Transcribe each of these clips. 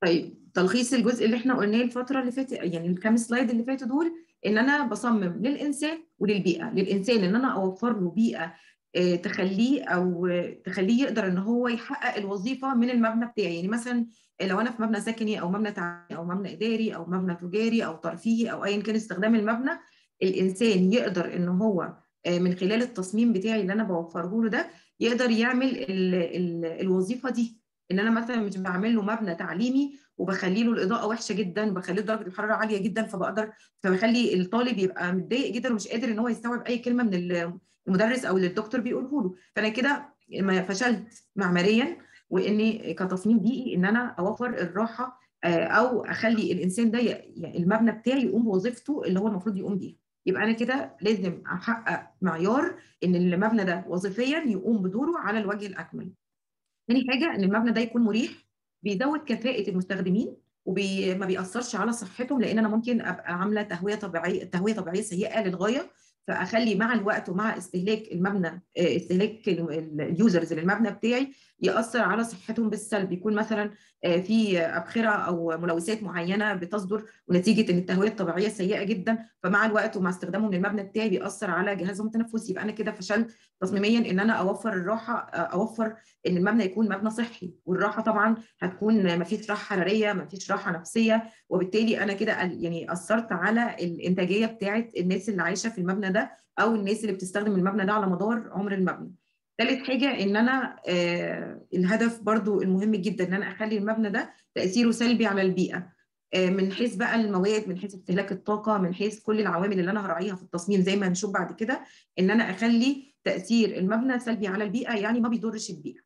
طيب تلخيص الجزء اللي احنا قلناه الفتره اللي فاتت يعني الكام سلايد اللي فاتوا دول ان انا بصمم للانسان وللبيئه للانسان ان انا اوفر له بيئه آه، تخليه او آه، تخليه يقدر ان هو يحقق الوظيفه من المبنى بتاعي يعني مثلا لو انا في مبنى سكني او مبنى تعليمي او مبنى اداري او مبنى تجاري او ترفيهي او ايا كان استخدام المبنى الانسان يقدر ان هو آه، من خلال التصميم بتاعي اللي انا بوفره له ده يقدر يعمل ال ال الوظيفه دي ان انا مثلا مش بعمل له مبنى تعليمي وبخلي له الاضاءه وحشه جدا وبخلي له درجه الحراره عاليه جدا فبقدر فبخلي الطالب يبقى متضايق جدا ومش قادر ان هو يستوعب اي كلمه من المدرس او اللي الدكتور بيقوله له فانا كده ما فشلت معماريا واني كتصميم بيئي ان انا اوفر الراحه آه، او اخلي الانسان ده ي- يعني المبنى بتاعي يقوم بوظيفته اللي هو المفروض يقوم بيها يبقى انا كده لازم احقق معيار ان المبنى ده وظيفيا يقوم بدوره على الوجه الاكمل تاني حاجه ان المبنى ده يكون مريح بيزود كفاءه المستخدمين وما بيأثرش على صحتهم لان انا ممكن ابقى عامله تهويه طبيعيه تهويه طبيعيه سيئه للغايه فاخلي مع الوقت ومع استهلاك المبنى آه، استهلاك ال- اليوزرز للمبنى بتاعي ياثر على صحتهم بالسلب يكون مثلا آه، في ابخره او ملوثات معينه بتصدر ونتيجه ان التهويه الطبيعيه سيئه جدا فمع الوقت ومع استخدامهم للمبنى بتاعي بيأثر على جهازهم التنفسي يبقى انا كده فشلت تصميميا ان انا اوفر الراحه آه، اوفر ان المبنى يكون مبنى صحي والراحه طبعا هتكون ما فيش راحه حراريه ما فيش راحه نفسيه وبالتالي انا كده ال- يعني اثرت على الانتاجيه بتاعه الناس اللي عايشه في المبنى ده او الناس اللي بتستخدم المبنى ده على مدار عمر المبنى ثالث حاجه ان انا آه الهدف برضو المهم جدا ان انا اخلي المبنى ده تاثيره سلبي على البيئه آه من حيث بقى المواد من حيث استهلاك الطاقه من حيث كل العوامل اللي انا هراعيها في التصميم زي ما هنشوف بعد كده ان انا اخلي تاثير المبنى سلبي على البيئه يعني ما بيضرش البيئه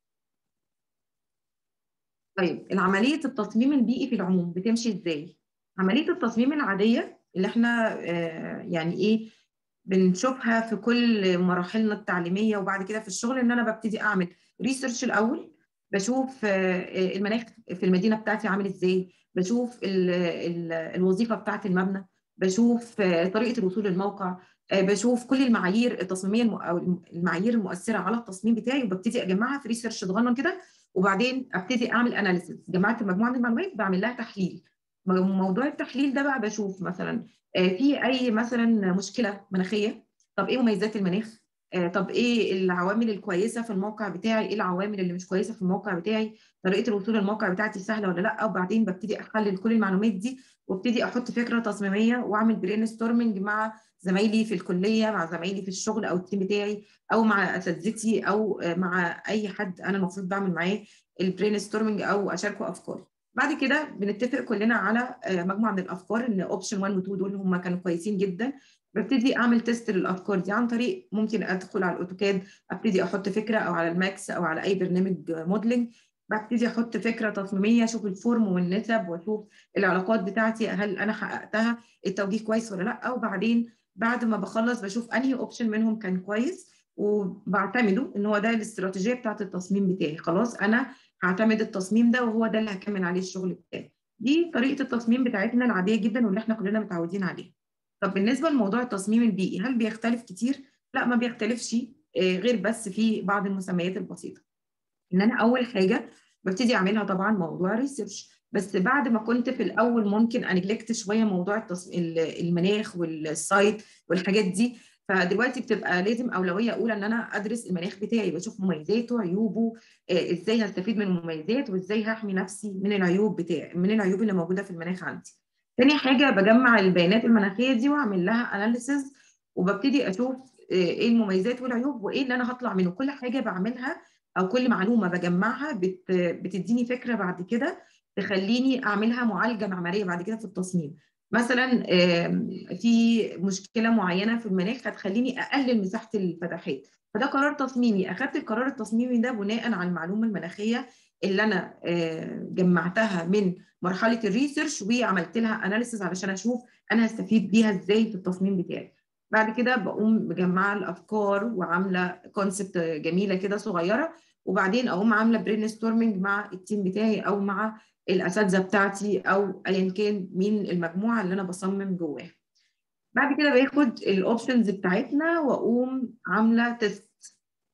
طيب العملية التصميم البيئي في العموم بتمشي ازاي؟ عملية التصميم العادية اللي احنا آه، يعني ايه بنشوفها في كل مراحلنا التعليمية وبعد كده في الشغل ان انا ببتدي اعمل ريسيرش الاول بشوف آه، المناخ في المدينة بتاعتي عامل ازاي بشوف ال ال الوظيفة بتاعت المبنى بشوف آه، طريقة الوصول للموقع آه، بشوف كل المعايير التصميمية الم- او المعايير المؤثرة على التصميم بتاعي وببتدي اجمعها في ريسيرش صغنن كده وبعدين ابتدي اعمل اناليسيس جمعت مجموعه من المعلومات بعمل لها تحليل م- موضوع التحليل ده بقى بشوف مثلا آه، في اي مثلا مشكله مناخيه طب ايه مميزات المناخ آه، طب ايه العوامل الكويسه في الموقع بتاعي ايه العوامل اللي مش كويسه في الموقع بتاعي طريقه الوصول للموقع بتاعتي سهله ولا لا وبعدين ببتدي احلل كل المعلومات دي وابتدي احط فكره تصميميه واعمل برين ستورمنج مع زمايلي في الكليه مع زمايلي في الشغل او التيم بتاعي او مع اساتذتي او آه، مع اي حد انا المفروض بعمل معاه البرين ستورمنج او اشاركه افكاري بعد كده بنتفق كلنا على آه، مجموعه من الافكار ان اوبشن 1 و 2 دول هم كانوا كويسين جدا ببتدي اعمل تيست للافكار دي عن طريق ممكن ادخل على الاوتوكاد ابتدي احط فكره او على الماكس او على اي برنامج موديلنج ببتدي احط فكره تصميميه اشوف الفورم والنسب واشوف العلاقات بتاعتي هل انا حققتها التوجيه كويس ولا لا وبعدين بعد ما بخلص بشوف انهي اوبشن منهم كان كويس وبعتمده ان هو ده الاستراتيجيه بتاعت التصميم بتاعي خلاص انا هعتمد التصميم ده وهو ده اللي هكمل عليه الشغل بتاعي دي طريقه التصميم بتاعتنا العاديه جدا واللي احنا كلنا متعودين عليها طب بالنسبه لموضوع التصميم البيئي هل بيختلف كتير لا ما بيختلفش آه، غير بس في بعض المسميات البسيطه ان انا اول حاجه ببتدي اعملها طبعا موضوع ريسيرش بس بعد ما كنت في الاول ممكن انجلكت شويه موضوع التص... ال- المناخ والسايت والحاجات دي فدلوقتي بتبقى لازم اولويه اولى ان انا ادرس المناخ بتاعي بشوف مميزاته عيوبه آه، ازاي هستفيد من المميزات وازاي هحمي نفسي من العيوب بتاعي من العيوب اللي موجوده في المناخ عندي تاني حاجه بجمع البيانات المناخيه دي واعمل لها اناليسز وببتدي اشوف آه، ايه المميزات والعيوب وايه اللي انا هطلع منه كل حاجه بعملها او كل معلومه بجمعها بت بتديني فكره بعد كده تخليني اعملها معالجه معماريه بعد كده في التصميم مثلا آم، في مشكله معينه في المناخ هتخليني اقلل مساحه الفتحات فده قرار تصميمي اخذت القرار التصميمي ده بناء على المعلومه المناخيه اللي انا آه، جمعتها من مرحله الريسيرش وعملت لها اناليسيس علشان اشوف انا هستفيد بيها ازاي في التصميم بتاعي بعد كده بقوم مجمعه الافكار وعامله كونسبت جميله كده صغيره وبعدين اقوم عامله برين ستورمنج مع التيم بتاعي او مع الاساتذه بتاعتي او ايا كان مين المجموعه اللي انا بصمم جواها بعد كده باخد الاوبشنز بتاعتنا واقوم عامله تيست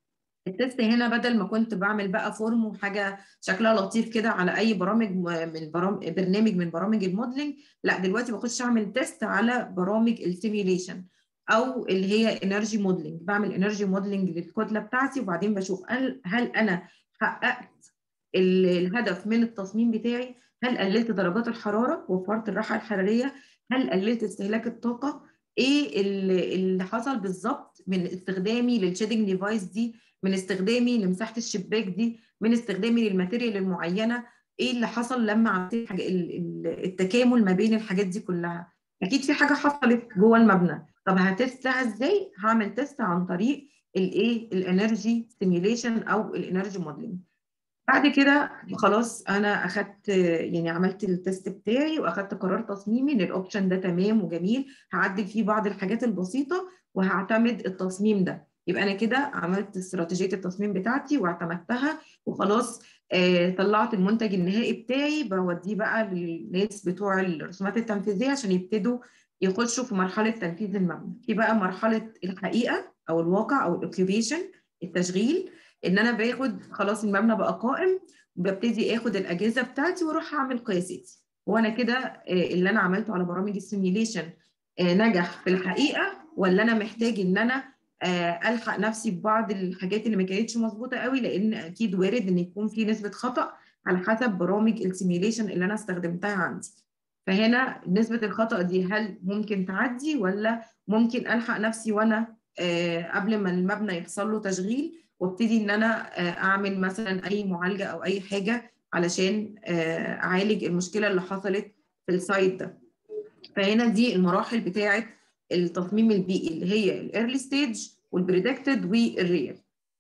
التست هنا بدل ما كنت بعمل بقى فورم وحاجه شكلها لطيف كده على اي برامج من برامج برنامج من برامج الموديلنج لا دلوقتي بخش اعمل تيست على برامج السيميوليشن او اللي هي انرجي موديلنج بعمل انرجي موديلنج للكتله بتاعتي وبعدين بشوف هل هل انا حققت الهدف من التصميم بتاعي هل قللت درجات الحراره وفرت الراحه الحراريه هل قللت استهلاك الطاقه ايه اللي حصل بالظبط من استخدامي للشيدنج ديفايس دي من استخدامي لمساحه الشباك دي من استخدامي للماتيريال المعينه ايه اللي حصل لما عملت التكامل ما بين الحاجات دي كلها اكيد في حاجه حصلت جوه المبنى طب هتستها ازاي هعمل تيست عن طريق الايه الانرجي سيميوليشن او الانرجي موديلنج بعد كده خلاص انا اخدت يعني عملت التست بتاعي واخدت قرار تصميمي ان الاوبشن ده تمام وجميل هعدل فيه بعض الحاجات البسيطه وهعتمد التصميم ده يبقى انا كده عملت استراتيجيه التصميم بتاعتي واعتمدتها وخلاص آه طلعت المنتج النهائي بتاعي بوديه بقى للناس بتوع الرسومات التنفيذيه عشان يبتدوا يخشوا في مرحله تنفيذ المبنى في بقى مرحله الحقيقه او الواقع او الاوكيوبيشن التشغيل ان انا باخد خلاص المبنى بقى قائم وببتدي اخد الاجهزه بتاعتي واروح اعمل قياساتي وانا كده اللي انا عملته على برامج السيميوليشن نجح في الحقيقه ولا انا محتاج ان انا الحق نفسي ببعض الحاجات اللي ما كانتش مظبوطه قوي لان اكيد وارد ان يكون في نسبه خطا على حسب برامج السيميوليشن اللي انا استخدمتها عندي فهنا نسبه الخطا دي هل ممكن تعدي ولا ممكن الحق نفسي وانا قبل ما المبنى يحصل له تشغيل وابتدي ان انا اعمل مثلا اي معالجه او اي حاجه علشان اعالج المشكله اللي حصلت في السايت ده فهنا دي المراحل بتاعه التصميم البيئي اللي هي الايرلي ستيج والبريدكتد والريال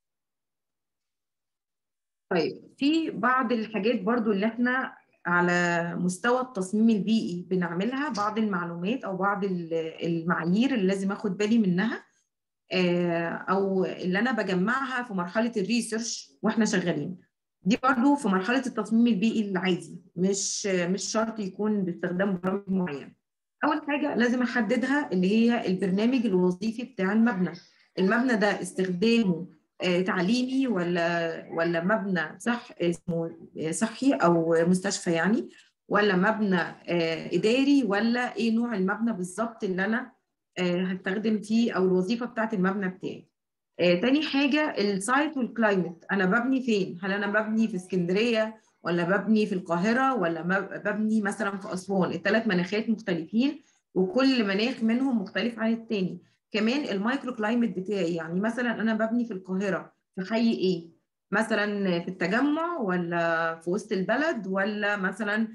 طيب في بعض الحاجات برضو اللي احنا على مستوى التصميم البيئي بنعملها بعض المعلومات او بعض المعايير اللي لازم اخد بالي منها او اللي انا بجمعها في مرحله الريسيرش واحنا شغالين دي برضو في مرحله التصميم البيئي العادي مش مش شرط يكون باستخدام برامج معينه اول حاجه لازم احددها اللي هي البرنامج الوظيفي بتاع المبنى المبنى ده استخدامه تعليمي ولا ولا مبنى صح اسمه صحي او مستشفى يعني ولا مبنى اداري ولا ايه نوع المبنى بالظبط اللي انا هستخدم فيه او الوظيفه بتاعت المبنى بتاعي آه، تاني حاجه السايت والكلايمت انا ببني فين هل انا ببني في اسكندريه ولا ببني في القاهره ولا ببني مثلا في اسوان الثلاث مناخات مختلفين وكل مناخ منهم مختلف عن التاني كمان المايكرو كلايمت بتاعي يعني مثلا انا ببني في القاهره في حي ايه مثلا في التجمع ولا في وسط البلد ولا مثلا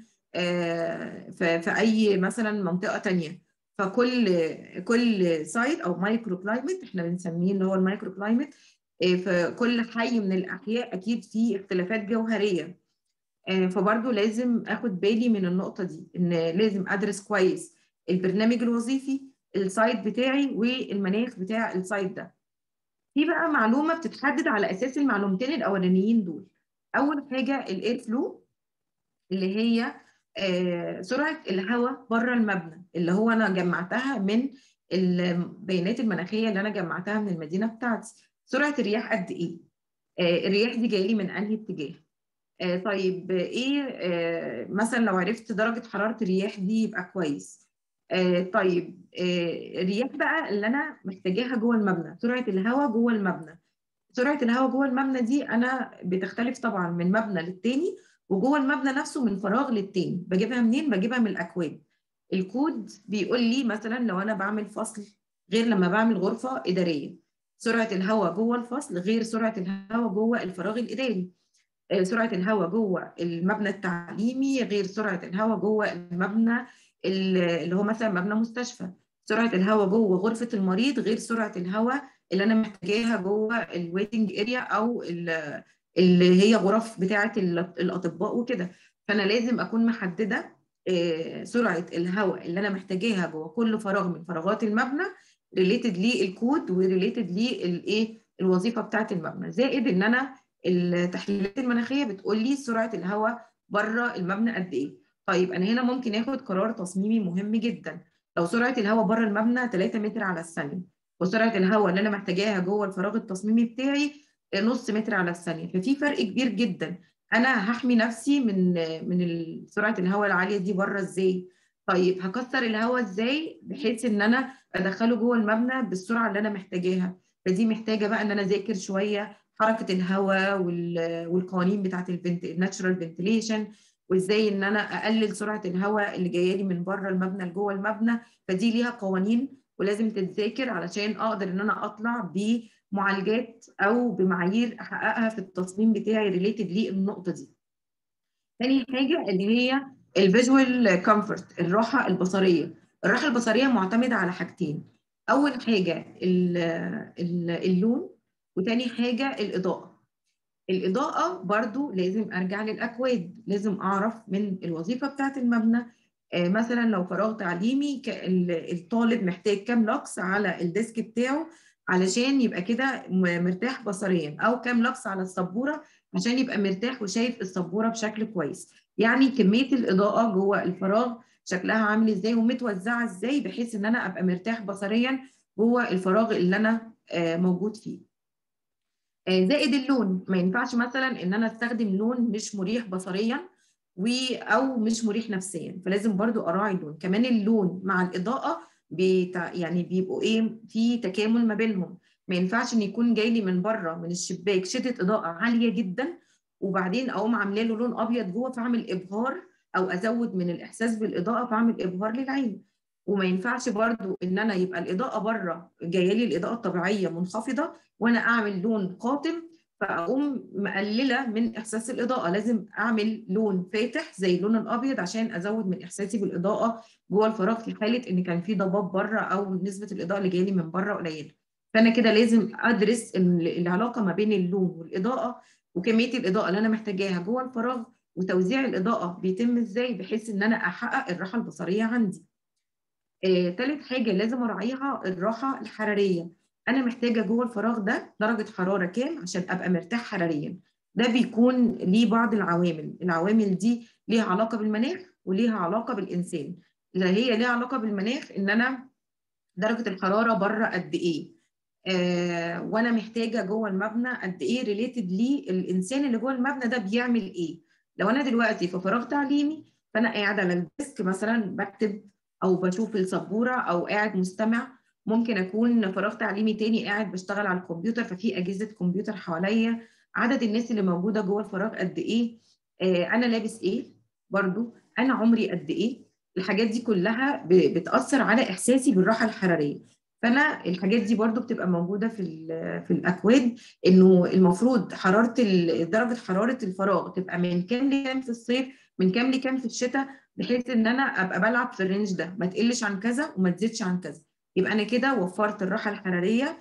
آه، في اي مثلا منطقه تانية فكل كل سايت او مايكرو كلايمت احنا بنسميه اللي هو المايكرو كلايمت في كل حي من الاحياء اكيد في اختلافات جوهريه فبرضه لازم اخد بالي من النقطه دي ان لازم ادرس كويس البرنامج الوظيفي السايت بتاعي والمناخ بتاع السايت ده في بقى معلومه بتتحدد على اساس المعلومتين الاولانيين دول اول حاجه الاير فلو اللي هي آه سرعه الهواء بره المبنى اللي هو انا جمعتها من البيانات المناخيه اللي انا جمعتها من المدينه بتاعتي سرعه الرياح قد ايه آه الرياح دي جايه لي من انهي اتجاه آه طيب ايه مثلا لو عرفت درجه حراره الرياح دي يبقى كويس طيب الرياح بقى اللي انا محتاجاها جوه المبنى سرعه الهواء جوه المبنى سرعه الهواء جوه المبنى دي انا بتختلف طبعا من مبنى للتاني وجوه المبنى نفسه من فراغ للتاني بجيبها منين بجيبها من الاكواد الكود بيقول لي مثلا لو انا بعمل فصل غير لما بعمل غرفه اداريه سرعه الهواء جوه الفصل غير سرعه الهواء جوه الفراغ الاداري سرعه الهواء جوه المبنى التعليمي غير سرعه الهواء جوه المبنى اللي هو مثلا مبنى مستشفى سرعه الهواء جوه غرفه المريض غير سرعه الهواء اللي انا محتاجاها جوه الويتنج اريا او اللي هي غرف بتاعه الاطباء وكده فانا لازم اكون محدده سرعه الهواء اللي انا محتاجاها جوه كل فراغ من فراغات المبنى ريليتد للكود وريليتد للايه الوظيفه بتاعه المبنى زائد ان انا التحليلات المناخيه بتقول لي سرعه الهواء بره المبنى قد ايه طيب انا هنا ممكن اخد قرار تصميمي مهم جدا لو سرعه الهواء بره المبنى 3 متر على الثانيه وسرعه الهواء اللي انا محتاجاها جوه الفراغ التصميمي بتاعي نص متر على الثانيه ففي فرق كبير جدا انا هحمي نفسي من من سرعه الهواء العاليه دي بره ازاي طيب هكسر الهواء ازاي بحيث ان انا ادخله جوه المبنى بالسرعه اللي انا محتاجاها فدي محتاجه بقى ان انا اذاكر شويه حركه الهواء والقوانين بتاعه الناتشرال فنتيليشن وازاي ان انا اقلل سرعه الهواء اللي جايه لي من بره المبنى لجوه المبنى فدي ليها قوانين ولازم تتذاكر علشان اقدر ان انا اطلع بمعالجات او بمعايير احققها في التصميم بتاعي ريليتد للنقطه دي. تاني حاجه اللي هي الفيجوال كومفورت الراحه البصريه. الراحه البصريه معتمده على حاجتين. اول حاجه اللون وتاني حاجه الاضاءه. الإضاءة برضو لازم أرجع للأكواد لازم أعرف من الوظيفة بتاعت المبنى آه مثلا لو فراغ تعليمي الطالب محتاج كام لوكس على الديسك بتاعه علشان يبقى كده مرتاح بصريا أو كام لوكس على السبورة عشان يبقى مرتاح وشايف السبورة بشكل كويس يعني كمية الإضاءة جوه الفراغ شكلها عامل إزاي ومتوزعة إزاي بحيث إن أنا أبقى مرتاح بصريا جوه الفراغ اللي أنا آه موجود فيه زائد اللون ما ينفعش مثلا ان انا استخدم لون مش مريح بصريا و او مش مريح نفسيا فلازم برضو اراعي اللون كمان اللون مع الاضاءه بيتع... يعني بيبقوا ايه في تكامل ما بينهم ما ينفعش ان يكون جاي لي من بره من الشباك شده اضاءه عاليه جدا وبعدين اقوم عامله له لون ابيض جوه فاعمل ابهار او ازود من الاحساس بالاضاءه فاعمل ابهار للعين وما ينفعش برضو ان انا يبقى الاضاءه بره جايه لي الاضاءه الطبيعيه منخفضه وانا اعمل لون قاتم فاقوم مقلله من احساس الاضاءه لازم اعمل لون فاتح زي اللون الابيض عشان ازود من احساسي بالاضاءه جوه الفراغ في حاله ان كان في ضباب بره او نسبه الاضاءه اللي جايه لي من بره قليله فانا كده لازم ادرس العلاقه ما بين اللون والاضاءه وكميه الاضاءه اللي انا محتاجاها جوه الفراغ وتوزيع الاضاءه بيتم ازاي بحيث ان انا احقق الراحه البصريه عندي آه، تالت حاجة لازم أراعيها الراحة الحرارية أنا محتاجة جوه الفراغ ده درجة حرارة كام عشان أبقى مرتاح حراريا ده بيكون ليه بعض العوامل العوامل دي ليها علاقة بالمناخ وليها علاقة بالإنسان اللي هي ليها علاقة بالمناخ إن أنا درجة الحرارة بره قد إيه آه وأنا محتاجة جوه المبنى قد إيه ريليتد للإنسان اللي جوه المبنى ده بيعمل إيه لو أنا دلوقتي في فراغ تعليمي فأنا قاعد على الديسك مثلا بكتب او بشوف السبوره او قاعد مستمع ممكن اكون فراغ تعليمي تاني قاعد بشتغل على الكمبيوتر ففي اجهزه كمبيوتر حواليا عدد الناس اللي موجوده جوه الفراغ قد ايه آه انا لابس ايه برضو انا عمري قد ايه الحاجات دي كلها بتاثر على احساسي بالراحه الحراريه فانا الحاجات دي برضو بتبقى موجوده في في الاكواد انه المفروض حراره درجه حراره الفراغ تبقى من كام لكام في الصيف من كام لكام في الشتاء بحيث ان انا ابقى بلعب في الرينج ده ما تقلش عن كذا وما تزيدش عن كذا يبقى انا كده وفرت الراحه الحراريه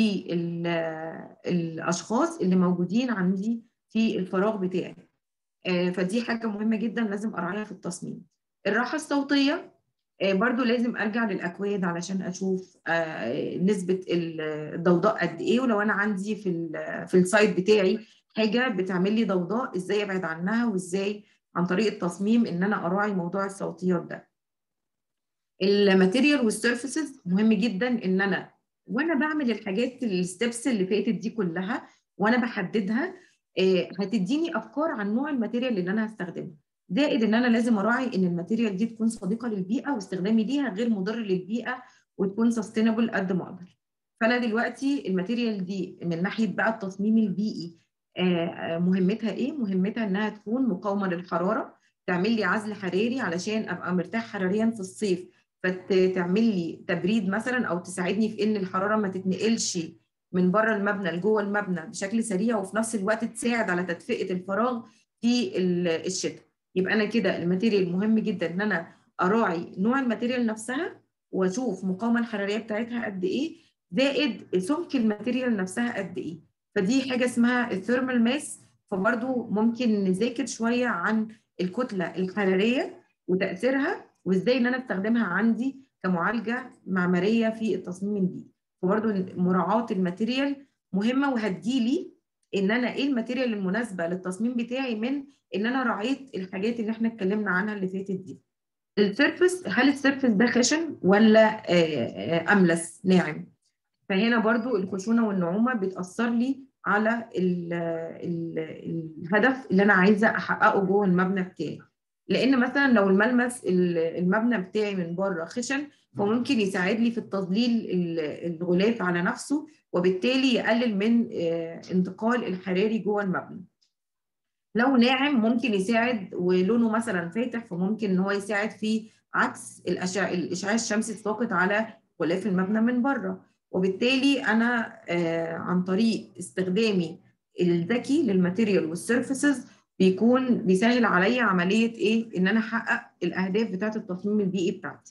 للاشخاص اللي موجودين عندي في الفراغ بتاعي فدي حاجه مهمه جدا لازم اراعيها في التصميم الراحه الصوتيه برضو لازم ارجع للاكواد علشان اشوف نسبه الضوضاء قد ايه ولو انا عندي في في السايت بتاعي حاجه بتعمل لي ضوضاء ازاي ابعد عنها وازاي عن طريق التصميم ان انا اراعي موضوع الصوتيات ده الماتيريال والسيرفيسز مهم جدا ان انا وانا بعمل الحاجات الستبس اللي فاتت دي كلها وانا بحددها هتديني افكار عن نوع الماتيريال اللي انا هستخدمه زائد ان انا لازم اراعي ان الماتيريال دي تكون صديقه للبيئه واستخدامي ليها غير مضر للبيئه وتكون سستينبل قد ما اقدر فانا دلوقتي الماتيريال دي من ناحيه بقى التصميم البيئي مهمتها ايه؟ مهمتها انها تكون مقاومه للحراره تعمل لي عزل حراري علشان ابقى مرتاح حراريا في الصيف فتعمل لي تبريد مثلا او تساعدني في ان الحراره ما تتنقلش من بره المبنى لجوه المبنى بشكل سريع وفي نفس الوقت تساعد على تدفئه الفراغ في الشتاء يبقى انا كده الماتيريال مهم جدا ان انا اراعي نوع الماتيريال نفسها واشوف المقاومه الحراريه بتاعتها قد ايه زائد سمك الماتيريال نفسها قد ايه فدي حاجه اسمها الثيرمال ماس فبرضو ممكن نذاكر شويه عن الكتله الحراريه وتاثيرها وازاي ان انا استخدمها عندي كمعالجه معماريه في التصميم البيئي فبرضو مراعاه الماتيريال مهمه وهتجيلي ان انا ايه الماتيريال المناسبه للتصميم بتاعي من ان انا راعيت الحاجات اللي احنا اتكلمنا عنها اللي فاتت دي السيرفس هل السيرفس ده خشن ولا املس ناعم فهنا برضو الخشونه والنعومه بتاثر لي على ال ال الهدف اللي انا عايزه احققه جوه المبنى بتاعي لان مثلا لو الملمس المبنى بتاعي من بره خشن فممكن يساعد لي في التظليل الغلاف على نفسه وبالتالي يقلل من انتقال الحراري جوه المبنى لو ناعم ممكن يساعد ولونه مثلا فاتح فممكن ان هو يساعد في عكس الاشعاع الاشعاع الشمسي الساقط على غلاف المبنى من بره وبالتالي انا عن طريق استخدامي الذكي للماتيريال والسيرفيسز بيكون بيسهل عليا عمليه ايه ان انا احقق الاهداف بتاعه التصميم البيئي بتاعتي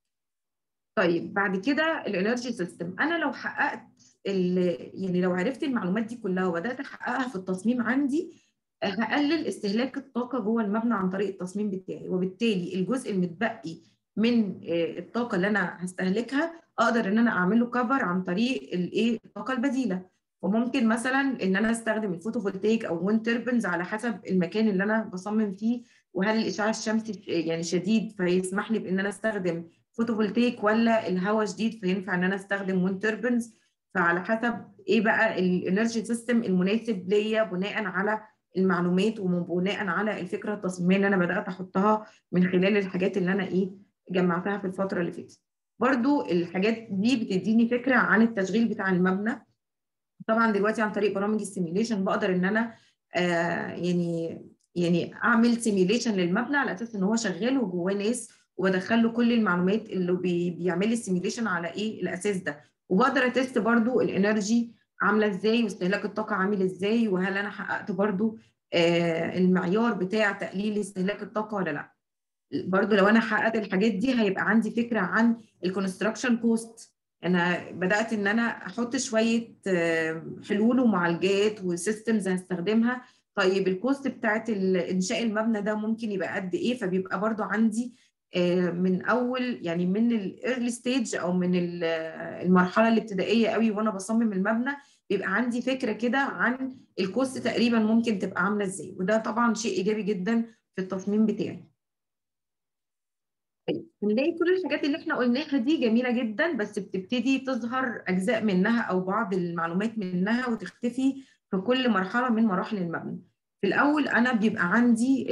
طيب بعد كده الانرجي سيستم انا لو حققت يعني لو عرفت المعلومات دي كلها وبدات احققها في التصميم عندي هقلل استهلاك الطاقه جوه المبنى عن طريق التصميم بتاعي وبالتالي الجزء المتبقي من الطاقه اللي انا هستهلكها اقدر ان انا اعمله كفر عن طريق الايه الطاقه البديله وممكن مثلا ان انا استخدم الفوتوفولتيك او ويند تربنز على حسب المكان اللي انا بصمم فيه وهل الاشعاع الشمسي يعني شديد فيسمح لي بان انا استخدم فوتوفولتيك ولا الهواء شديد فينفع ان انا استخدم ويند تربنز فعلى حسب ايه بقى الانرجي سيستم المناسب ليا بناء على المعلومات وبناء على الفكره التصميميه اللي انا بدات احطها من خلال الحاجات اللي انا ايه جمعتها في الفتره اللي فاتت. برضو الحاجات دي بتديني فكره عن التشغيل بتاع المبنى. طبعا دلوقتي عن طريق برامج السيميليشن بقدر ان انا آه يعني يعني اعمل سيميليشن للمبنى على اساس ان هو شغال وجواه ناس وبدخل له كل المعلومات اللي بي بيعمل لي السيميليشن على ايه الاساس ده وبقدر اتست برضو الانرجي عامله ازاي واستهلاك الطاقه عامل ازاي وهل انا حققت برضو آه المعيار بتاع تقليل استهلاك الطاقه ولا لا برضو لو انا حققت الحاجات دي هيبقى عندي فكره عن الكونستراكشن كوست انا بدات ان انا احط شويه آه حلول ومعالجات وسيستمز هستخدمها طيب الكوست بتاعت انشاء المبنى ده ممكن يبقى قد ايه فبيبقى برضو عندي من اول يعني من الايرلي ستيج او من المرحله الابتدائيه قوي وانا بصمم المبنى بيبقى عندي فكره كده عن الكوست تقريبا ممكن تبقى عامله ازاي وده طبعا شيء ايجابي جدا في التصميم بتاعي طيب بنلاقي كل الحاجات اللي احنا قلناها دي جميله جدا بس بتبتدي تظهر اجزاء منها او بعض المعلومات منها وتختفي في كل مرحله من مراحل المبنى في الاول انا بيبقى عندي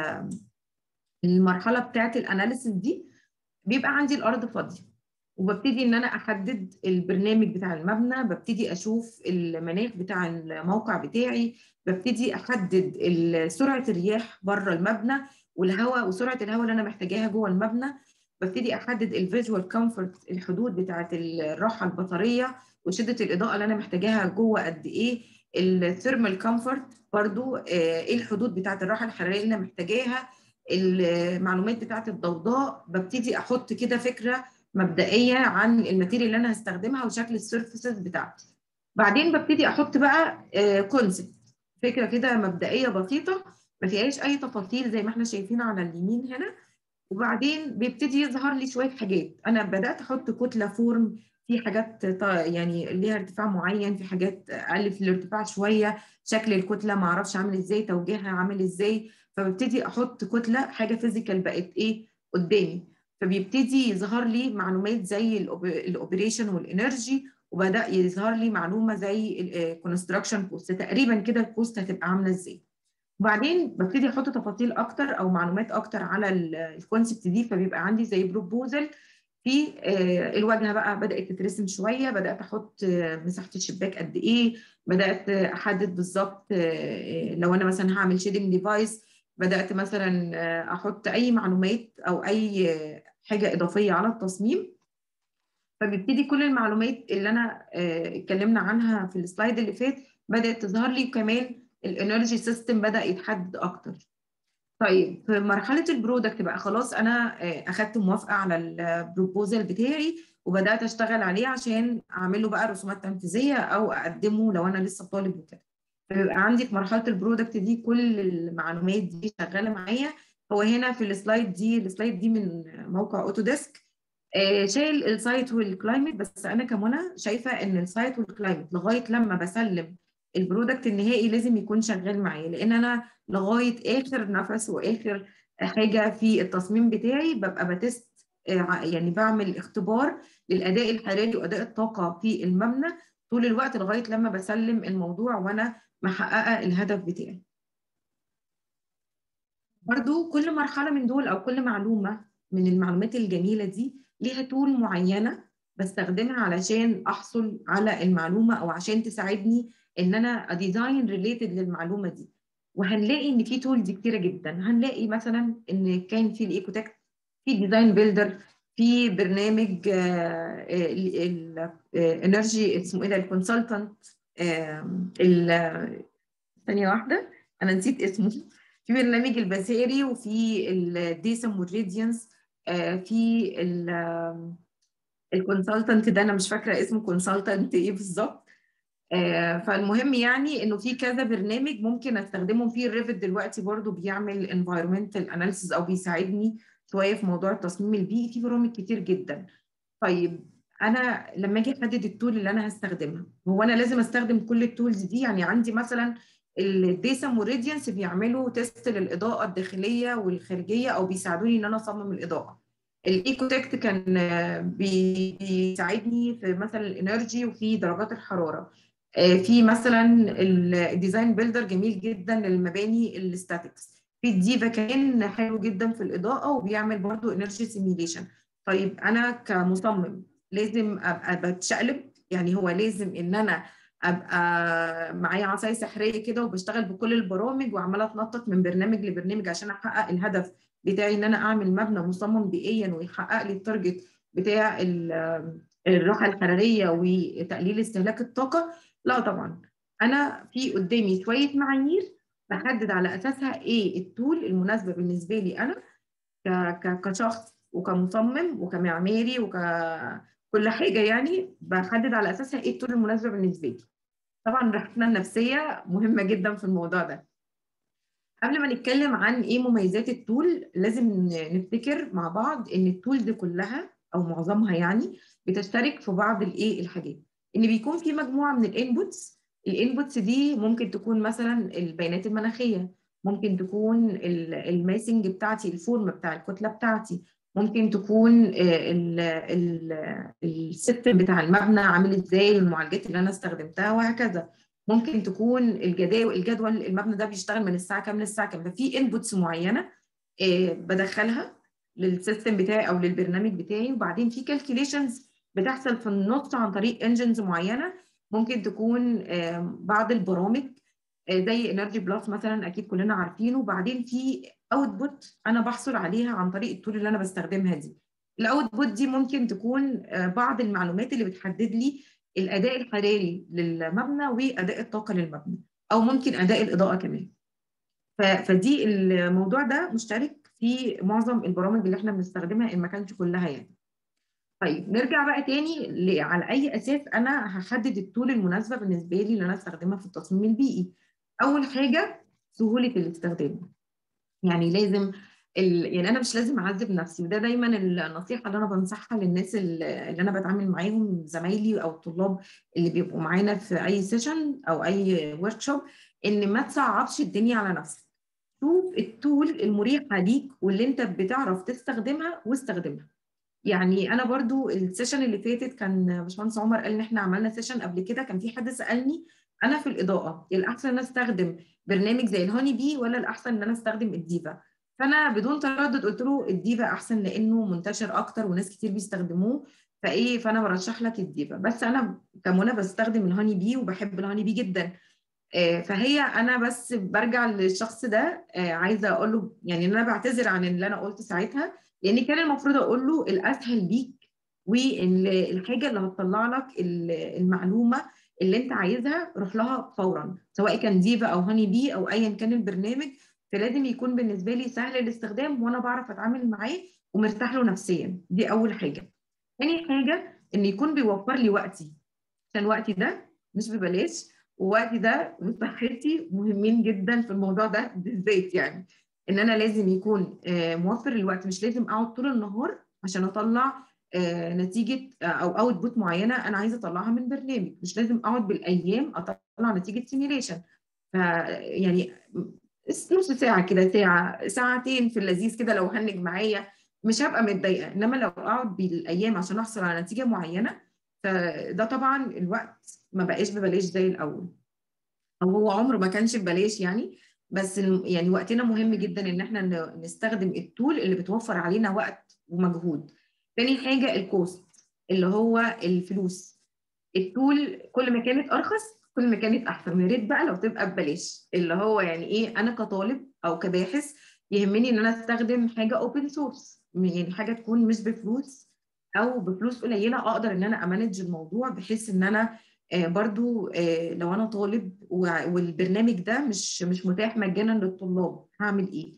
المرحله بتاعه الاناليسيس دي بيبقى عندي الارض فاضيه وببتدي ان انا احدد البرنامج بتاع المبنى ببتدي اشوف المناخ بتاع الموقع بتاعي ببتدي احدد سرعه الرياح بره المبنى والهواء وسرعه الهواء اللي انا محتاجاها جوه المبنى ببتدي احدد الفيجوال كومفورت الحدود بتاعه الراحه البصريه وشده الاضاءه اللي انا محتاجاها جوه قد ايه الثيرمال كومفورت برضو ايه الحدود بتاعه الراحه الحراريه اللي انا محتاجاها المعلومات بتاعه الضوضاء ببتدي احط كده فكره مبدئيه عن الماتيريال اللي انا هستخدمها وشكل السيرفيسز بتاعتي بعدين ببتدي احط بقى كونسبت فكره كده مبدئيه بسيطه ما فيهاش اي تفاصيل زي ما احنا شايفين على اليمين هنا وبعدين بيبتدي يظهر لي شويه حاجات انا بدات احط كتله فورم في حاجات يعني ليها ارتفاع معين في حاجات اقل في الارتفاع شويه شكل الكتله ما اعرفش عامل ازاي توجيهها عامل ازاي فببتدي احط كتله حاجه فيزيكال بقت ايه قدامي فبيبتدي يظهر لي معلومات زي الاوبريشن والانرجي وبدا يظهر لي معلومه زي الكونستراكشن كوست تقريبا كده الكوست هتبقى عامله ازاي وبعدين ببتدي احط تفاصيل اكتر او معلومات اكتر على الكونسبت دي فبيبقى عندي زي بروبوزل في الواجهه بقى بدات تترسم شويه بدات احط مساحه الشباك قد ايه بدات احدد بالظبط لو انا مثلا هعمل شيدنج ديفايس بدات مثلا احط اي معلومات او اي حاجه اضافيه على التصميم فبيبتدي كل المعلومات اللي انا اتكلمنا عنها في السلايد اللي فات بدات تظهر لي كمان الانرجي سيستم بدا يتحدد اكتر طيب في مرحله البرودكت بقى خلاص انا اخدت موافقه على البروبوزال بتاعي وبدات اشتغل عليه عشان اعمل له بقى رسومات تنفيذيه او اقدمه لو انا لسه طالب وكده فبيبقى عندي في مرحله البرودكت دي كل المعلومات دي شغاله معايا هو هنا في السلايد دي السلايد دي من موقع اوتوديسك شايل السايت والكلايمت بس انا كمنى شايفه ان السايت والكلايمت لغايه لما بسلم البرودكت النهائي لازم يكون شغال معايا لان انا لغايه اخر نفس واخر حاجه في التصميم بتاعي ببقى بتست يعني بعمل اختبار للاداء الحراري واداء الطاقه في المبنى طول الوقت لغايه لما بسلم الموضوع وانا محققه الهدف بتاعي برضو كل مرحله من دول او كل معلومه من المعلومات الجميله دي ليها تول معينه بستخدمها علشان احصل على المعلومه او عشان تساعدني ان انا اديزاين ريليتد للمعلومه دي وهنلاقي ان في تولز كتيره جدا هنلاقي مثلا ان كان في الايكوتكت في ديزاين بيلدر في برنامج الانرجي اسمه ايه ده الكونسلتنت ثانيه واحده انا نسيت اسمه في برنامج البساري وفي الديسم والريديانس في الكونسلتنت ده انا مش فاكره اسمه كونسلتنت ايه بالظبط فالمهم يعني انه في كذا برنامج ممكن استخدمهم في الريفت دلوقتي برضو بيعمل انفايرمنتال اناليسيس او بيساعدني شويه في موضوع التصميم البيئي في برامج كتير جدا طيب انا لما اجي احدد التول اللي انا هستخدمها هو انا لازم استخدم كل التولز دي يعني عندي مثلا الديسم وريديانس بيعملوا تيست للاضاءه الداخليه والخارجيه او بيساعدوني ان انا اصمم الاضاءه الايكوتكت كان بيساعدني في مثلا الانرجي وفي درجات الحراره في مثلا الديزاين بيلدر جميل جدا للمباني الستاتكس في الديفا كان حلو جدا في الاضاءه وبيعمل برضو انرجي سيميليشن طيب انا كمصمم لازم ابقى بتشقلب يعني هو لازم ان انا ابقى معايا عصايه سحريه كده وبشتغل بكل البرامج وعماله اتنطط من برنامج لبرنامج عشان احقق الهدف بتاعي ان انا اعمل مبنى مصمم بيئيا ويحقق لي التارجت بتاع الراحه الحراريه وتقليل استهلاك الطاقه لا طبعا انا في قدامي شويه معايير بحدد على اساسها ايه التول المناسبه بالنسبه لي انا كشخص وكمصمم وكمعماري وككل حاجه يعني بحدد على اساسها ايه التول المناسبه بالنسبه لي طبعا راحتنا النفسيه مهمه جدا في الموضوع ده قبل ما نتكلم عن ايه مميزات التول لازم نفتكر مع بعض ان التول دي كلها او معظمها يعني بتشترك في بعض الايه الحاجات ان بيكون في مجموعه من الانبوتس الانبوتس دي ممكن تكون مثلا البيانات المناخيه ممكن تكون الماسنج بتاعتي الفورم بتاع الكتله بتاعتي ممكن تكون السيستم بتاع المبنى عامل ازاي المعالجات اللي انا استخدمتها وهكذا ممكن تكون الجداول الجدول المبنى ده بيشتغل من الساعه كام للساعه كام ففي انبوتس معينه بدخلها للسيستم بتاعي او للبرنامج بتاعي وبعدين في كالكوليشنز بتحصل في النص عن طريق انجنز معينه ممكن تكون بعض البرامج زي انرجي بلس مثلا اكيد كلنا عارفينه وبعدين في اوتبوت انا بحصل عليها عن طريق التول اللي انا بستخدمها دي الاوتبوت دي ممكن تكون بعض المعلومات اللي بتحدد لي الاداء الحراري للمبنى واداء الطاقه للمبنى او ممكن اداء الاضاءه كمان فدي الموضوع ده مشترك في معظم البرامج اللي احنا بنستخدمها ان ما كانش كلها يعني طيب نرجع بقى تاني على اي اساس انا هحدد التول المناسبه بالنسبه لي اللي انا استخدمها في التصميم البيئي اول حاجه سهوله الاستخدام يعني لازم ال... يعني انا مش لازم اعذب نفسي وده دايما النصيحه اللي انا بنصحها للناس اللي انا بتعامل معاهم زمايلي او الطلاب اللي بيبقوا معانا في اي سيشن او اي ورك شوب ان ما تصعبش الدنيا على نفسك شوف التول المريحه ليك واللي انت بتعرف تستخدمها واستخدمها يعني انا برضو السيشن اللي فاتت كان باشمهندس عمر قال ان احنا عملنا سيشن قبل كده كان في حد سالني انا في الاضاءه الاحسن ان انا استخدم برنامج زي الهوني بي ولا الاحسن ان انا استخدم الديفا فانا بدون تردد قلت له الديفا احسن لانه منتشر اكتر وناس كتير بيستخدموه فايه فانا برشح لك الديفا بس انا كمنى بستخدم الهوني بي وبحب الهوني بي جدا فهي انا بس برجع للشخص ده عايزه اقول له يعني انا بعتذر عن اللي انا قلت ساعتها لان كان المفروض اقول له الاسهل ليك والحاجه اللي هتطلع لك المعلومه اللي انت عايزها روح لها فورا سواء كان ديفا او هاني بي او ايا كان البرنامج فلازم يكون بالنسبه لي سهل الاستخدام وانا بعرف اتعامل معاه ومرتاح له نفسيا دي اول حاجه ثاني حاجه ان يكون بيوفر لي وقتي عشان وقتي ده مش ببلاش ووقتي ده وصحتي مهمين جدا في الموضوع ده بالذات يعني ان انا لازم يكون موفر الوقت مش لازم اقعد طول النهار عشان اطلع نتيجه او اوتبوت معينه انا عايزه اطلعها من برنامج مش لازم اقعد بالايام اطلع نتيجه سيميليشن ف يعني نص ساعه كده ساعه ساعتين في اللذيذ كده لو هنج معايا مش هبقى متضايقه انما لو اقعد بالايام عشان احصل على نتيجه معينه فده طبعا الوقت ما بقاش ببلاش زي الاول او هو عمره ما كانش ببلاش يعني بس يعني وقتنا مهم جدا ان احنا نستخدم التول اللي بتوفر علينا وقت ومجهود تاني حاجه الكوست اللي هو الفلوس التول كل ما كانت ارخص كل ما كانت احسن يا ريت بقى لو تبقى ببلاش اللي هو يعني ايه انا كطالب او كباحث يهمني ان انا استخدم حاجه اوبن سورس يعني حاجه تكون مش بفلوس او بفلوس قليله اقدر ان انا امانج الموضوع بحيث ان انا برضو لو انا طالب والبرنامج ده مش مش متاح مجانا للطلاب هعمل ايه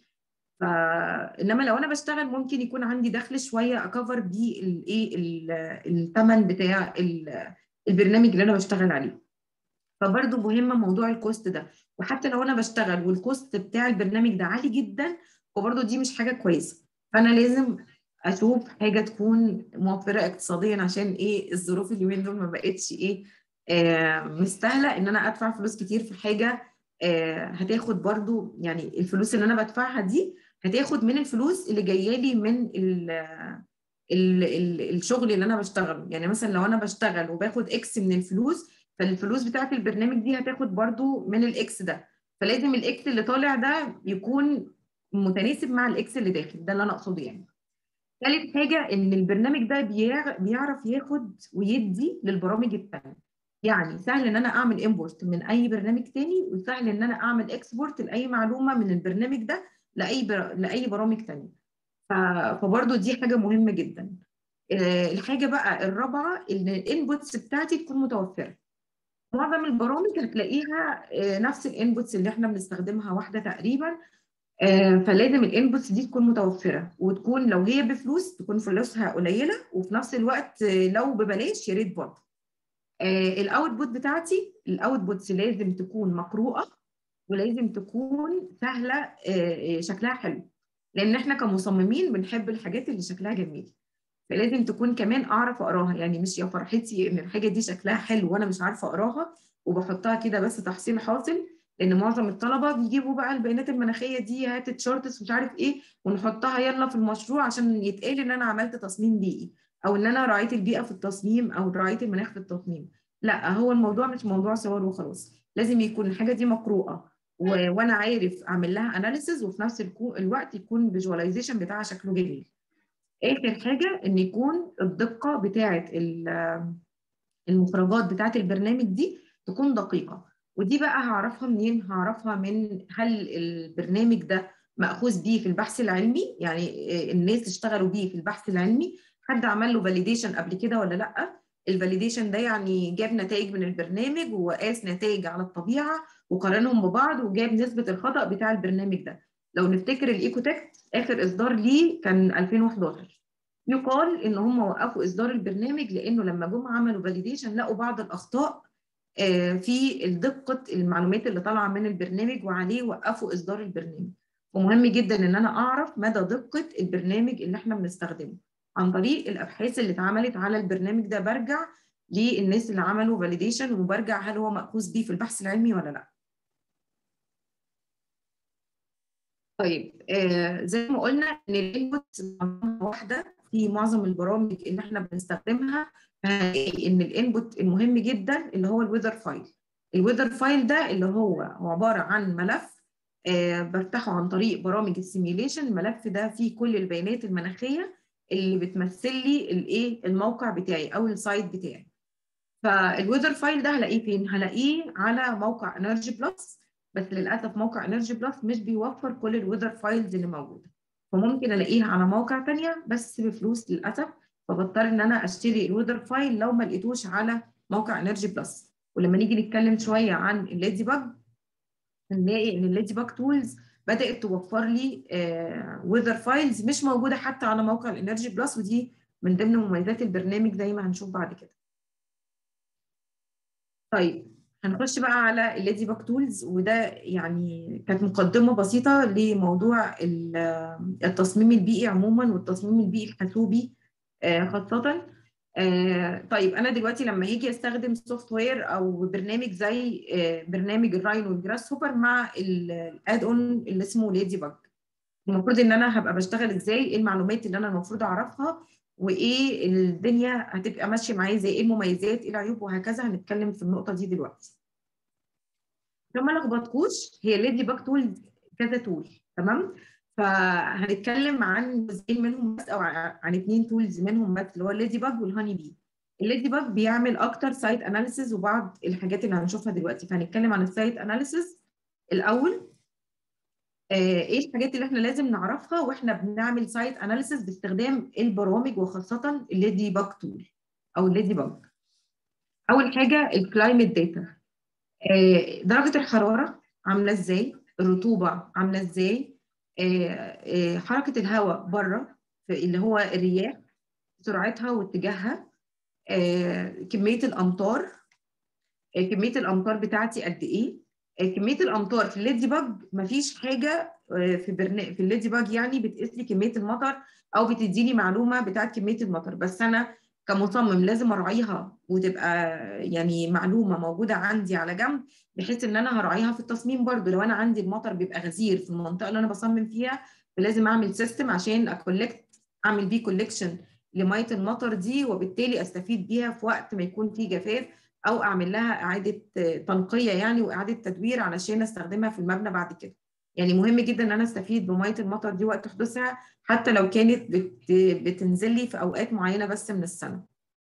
فانما لو انا بشتغل ممكن يكون عندي دخل شويه اكفر بيه الايه الثمن بتاع البرنامج اللي انا بشتغل عليه فبرضو مهم موضوع الكوست ده وحتى لو انا بشتغل والكوست بتاع البرنامج ده عالي جدا وبرضو دي مش حاجه كويسه فانا لازم اشوف حاجه تكون موفره اقتصاديا عشان ايه الظروف اليومين دول ما بقتش ايه آه مستاهله ان انا ادفع فلوس كتير في حاجه آه هتاخد برضو يعني الفلوس اللي انا بدفعها دي هتاخد من الفلوس اللي جايه لي من ال ال ال الشغل اللي انا بشتغله يعني مثلا لو انا بشتغل وباخد اكس من الفلوس فالفلوس بتاعت البرنامج دي هتاخد برضو من الاكس ده فلازم الاكس اللي طالع ده يكون متناسب مع الاكس اللي داخل ده اللي انا اقصده يعني ثالث حاجه ان البرنامج ده بيعرف ياخد ويدي للبرامج الثانيه يعني سهل ان انا اعمل امبورت من اي برنامج تاني وسهل ان انا اعمل اكسبورت لاي معلومه من البرنامج ده لاي بر... لاي برامج تانيه ف... فبرضه دي حاجه مهمه جدا الحاجه بقى الرابعه ان الانبوتس بتاعتي تكون متوفره معظم البرامج هتلاقيها نفس الانبوتس اللي احنا بنستخدمها واحده تقريبا فلازم الانبوتس دي تكون متوفره وتكون لو هي بفلوس تكون فلوسها قليله وفي نفس الوقت لو ببلاش يا ريت برضه الاوتبوت بتاعتي الاوتبوتس لازم تكون مقروءه ولازم تكون سهله شكلها حلو لان احنا كمصممين بنحب الحاجات اللي شكلها جميل فلازم تكون كمان اعرف اقراها يعني مش يا فرحتي ان الحاجه دي شكلها حلو وانا مش عارفه اقراها وبحطها كده بس تحصيل حاصل لان معظم الطلبه بيجيبوا بقى البيانات المناخيه دي هات تشارتس مش عارف ايه ونحطها يلا في المشروع عشان يتقال ان انا عملت تصميم بيئي او ان انا راعيت البيئه في التصميم او راعيت المناخ في التصميم لا هو الموضوع مش موضوع صور وخلاص لازم يكون الحاجه دي مقروءه و... وانا عارف اعمل لها اناليسز وفي نفس الوقت يكون فيجواليزيشن بتاعها شكله جميل اخر حاجه ان يكون الدقه بتاعه المخرجات بتاعه البرنامج دي تكون دقيقه ودي بقى هعرفها منين هعرفها من هل البرنامج ده ماخوذ بيه في البحث العلمي يعني الناس اشتغلوا بيه في البحث العلمي حد عمل له فاليديشن قبل كده ولا لا الفاليديشن ده يعني جاب نتائج من البرنامج وقاس نتائج على الطبيعه وقارنهم ببعض وجاب نسبه الخطا بتاع البرنامج ده لو نفتكر الايكوتكت اخر اصدار ليه كان 2011 يقال ان هم وقفوا اصدار البرنامج لانه لما جم عملوا فاليديشن لقوا بعض الاخطاء في دقه المعلومات اللي طالعه من البرنامج وعليه وقفوا اصدار البرنامج ومهم جدا ان انا اعرف مدى دقه البرنامج اللي احنا بنستخدمه عن طريق الابحاث اللي اتعملت على البرنامج ده برجع للناس اللي عملوا فاليديشن وبرجع هل هو مأخوذ بيه في البحث العلمي ولا لا طيب آه زي ما قلنا ان الانبوت واحده في معظم البرامج اللي احنا بنستخدمها هنلاقي ان الانبوت المهم جدا اللي هو الويذر فايل الويذر فايل ده اللي هو عباره عن ملف آه بفتحه عن طريق برامج السيميوليشن الملف ده فيه كل البيانات المناخيه اللي بتمثل لي الايه الموقع بتاعي او السايت بتاعي فالويذر فايل ده هلاقيه فين هلاقيه على موقع انرجي بلس بس للاسف موقع انرجي بلس مش بيوفر كل الويذر فايلز اللي موجوده فممكن الاقيها على مواقع تانية بس بفلوس للاسف فبضطر ان انا اشتري الويذر فايل لو ما لقيتوش على موقع انرجي بلس ولما نيجي نتكلم شويه عن الليدي باج هنلاقي ان الليدي باج تولز بدات توفر لي ويذر فايلز مش موجوده حتى على موقع الانرجي بلس ودي من ضمن مميزات البرنامج زي ما هنشوف بعد كده طيب هنخش بقى على الليدي باك تولز وده يعني كانت مقدمه بسيطه لموضوع التصميم البيئي عموما والتصميم البيئي الحاسوبي خاصه طيب انا دلوقتي لما هاجي استخدم سوفت وير او برنامج زي برنامج الراين والجراس هوبر مع الاد اون اللي اسمه ليدي باج المفروض ان انا هبقى بشتغل ازاي ايه المعلومات اللي انا المفروض اعرفها وايه الدنيا هتبقى ماشيه معايا زي ايه المميزات ايه العيوب وهكذا هنتكلم في النقطه دي دلوقتي عشان ما لخبطكوش هي ليدي باك تول كذا تول تمام فهنتكلم عن جزئين منهم بس او عن اثنين تولز منهم بس اللي هو الليدي باج والهاني بي الليدي باج بيعمل اكتر سايت اناليسيز وبعض الحاجات اللي هنشوفها دلوقتي فهنتكلم عن السايت اناليسيز الاول آه، ايه الحاجات اللي احنا لازم نعرفها واحنا بنعمل سايت اناليسيز باستخدام البرامج وخاصه الليدي باج تول او الليدي باج اول حاجه الكلايمت داتا درجه الحراره عامله ازاي الرطوبه عامله ازاي حركه الهواء بره اللي هو الرياح سرعتها واتجاهها كميه الامطار كميه الامطار بتاعتي قد ايه كميه الامطار في الليدي باج مفيش حاجه في برنامج في الليدي باج يعني بتقيس لي كميه المطر او بتديني معلومه بتاعت كميه المطر بس انا كمصمم لازم اراعيها وتبقى يعني معلومه موجوده عندي على جنب بحيث ان انا هراعيها في التصميم برضو لو انا عندي المطر بيبقى غزير في المنطقه اللي انا بصمم فيها فلازم اعمل سيستم عشان اكولكت اعمل بيه كولكشن لميه المطر دي وبالتالي استفيد بيها في وقت ما يكون في جفاف او اعمل لها اعاده تنقيه يعني واعاده تدوير علشان استخدمها في المبنى بعد كده يعني مهم جدا ان انا استفيد بميه المطر دي وقت حدوثها حتى لو كانت بت بتنزل لي في اوقات معينه بس من السنه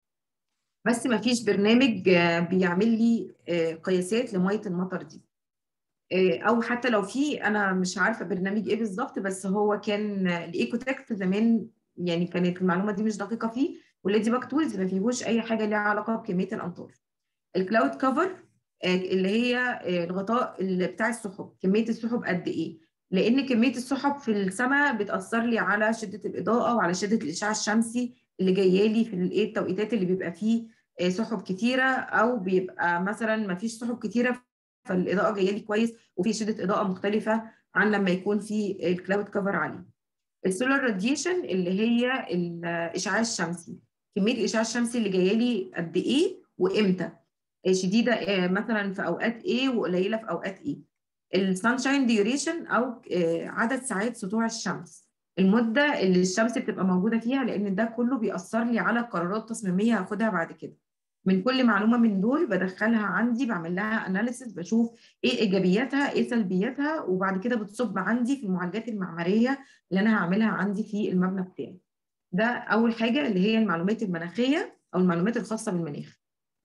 بس ما فيش برنامج بيعمل لي قياسات لميه المطر دي او حتى لو في انا مش عارفه برنامج ايه بالظبط بس هو كان الايكوتكت زمان يعني كانت المعلومه دي مش دقيقه فيه والليدي باك تولز ما فيهوش اي حاجه ليها علاقه بكميه الامطار الكلاود كفر اللي هي الغطاء اللي بتاع السحب كميه السحب قد ايه لان كميه السحب في السماء بتاثر لي على شده الاضاءه وعلى شده الاشعاع الشمسي اللي جايه لي في الايه التوقيتات اللي بيبقى فيه سحب كتيره او بيبقى مثلا ما فيش سحب كتيره فالاضاءه جايه لي كويس وفي شده اضاءه مختلفه عن لما يكون في الكلاود كفر عالي السولار راديشن اللي هي الاشعاع الشمسي كميه الاشعاع الشمسي اللي جايه لي قد ايه وامتى شديده مثلا في اوقات ايه وقليله في اوقات ايه السانشاين ديوريشن او عدد ساعات سطوع الشمس المده اللي الشمس بتبقى موجوده فيها لان ده كله بيأثر لي على قرارات تصميميه هاخدها بعد كده من كل معلومه من دول بدخلها عندي بعمل لها اناليسيس بشوف ايه ايجابياتها ايه سلبياتها وبعد كده بتصب عندي في المعالجات المعماريه اللي انا هعملها عندي في المبنى بتاعي ده اول حاجه اللي هي المعلومات المناخيه او المعلومات الخاصه بالمناخ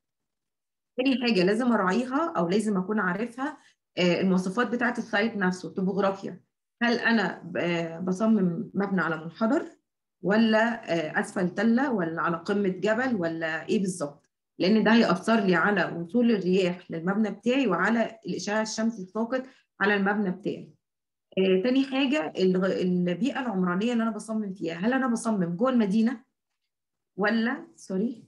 تاني حاجه لازم اراعيها او لازم اكون عارفها المواصفات بتاعه السايت نفسه الطبوغرافيا هل انا بصمم مبنى على منحدر ولا اسفل تله ولا على قمه جبل ولا ايه بالظبط لان ده هيأثر لي على وصول الرياح للمبنى بتاعي وعلى الاشعاع الشمسي الساقط على المبنى بتاعي آه، تاني حاجه البيئه العمرانيه اللي انا بصمم فيها هل انا بصمم جوه المدينه ولا سوري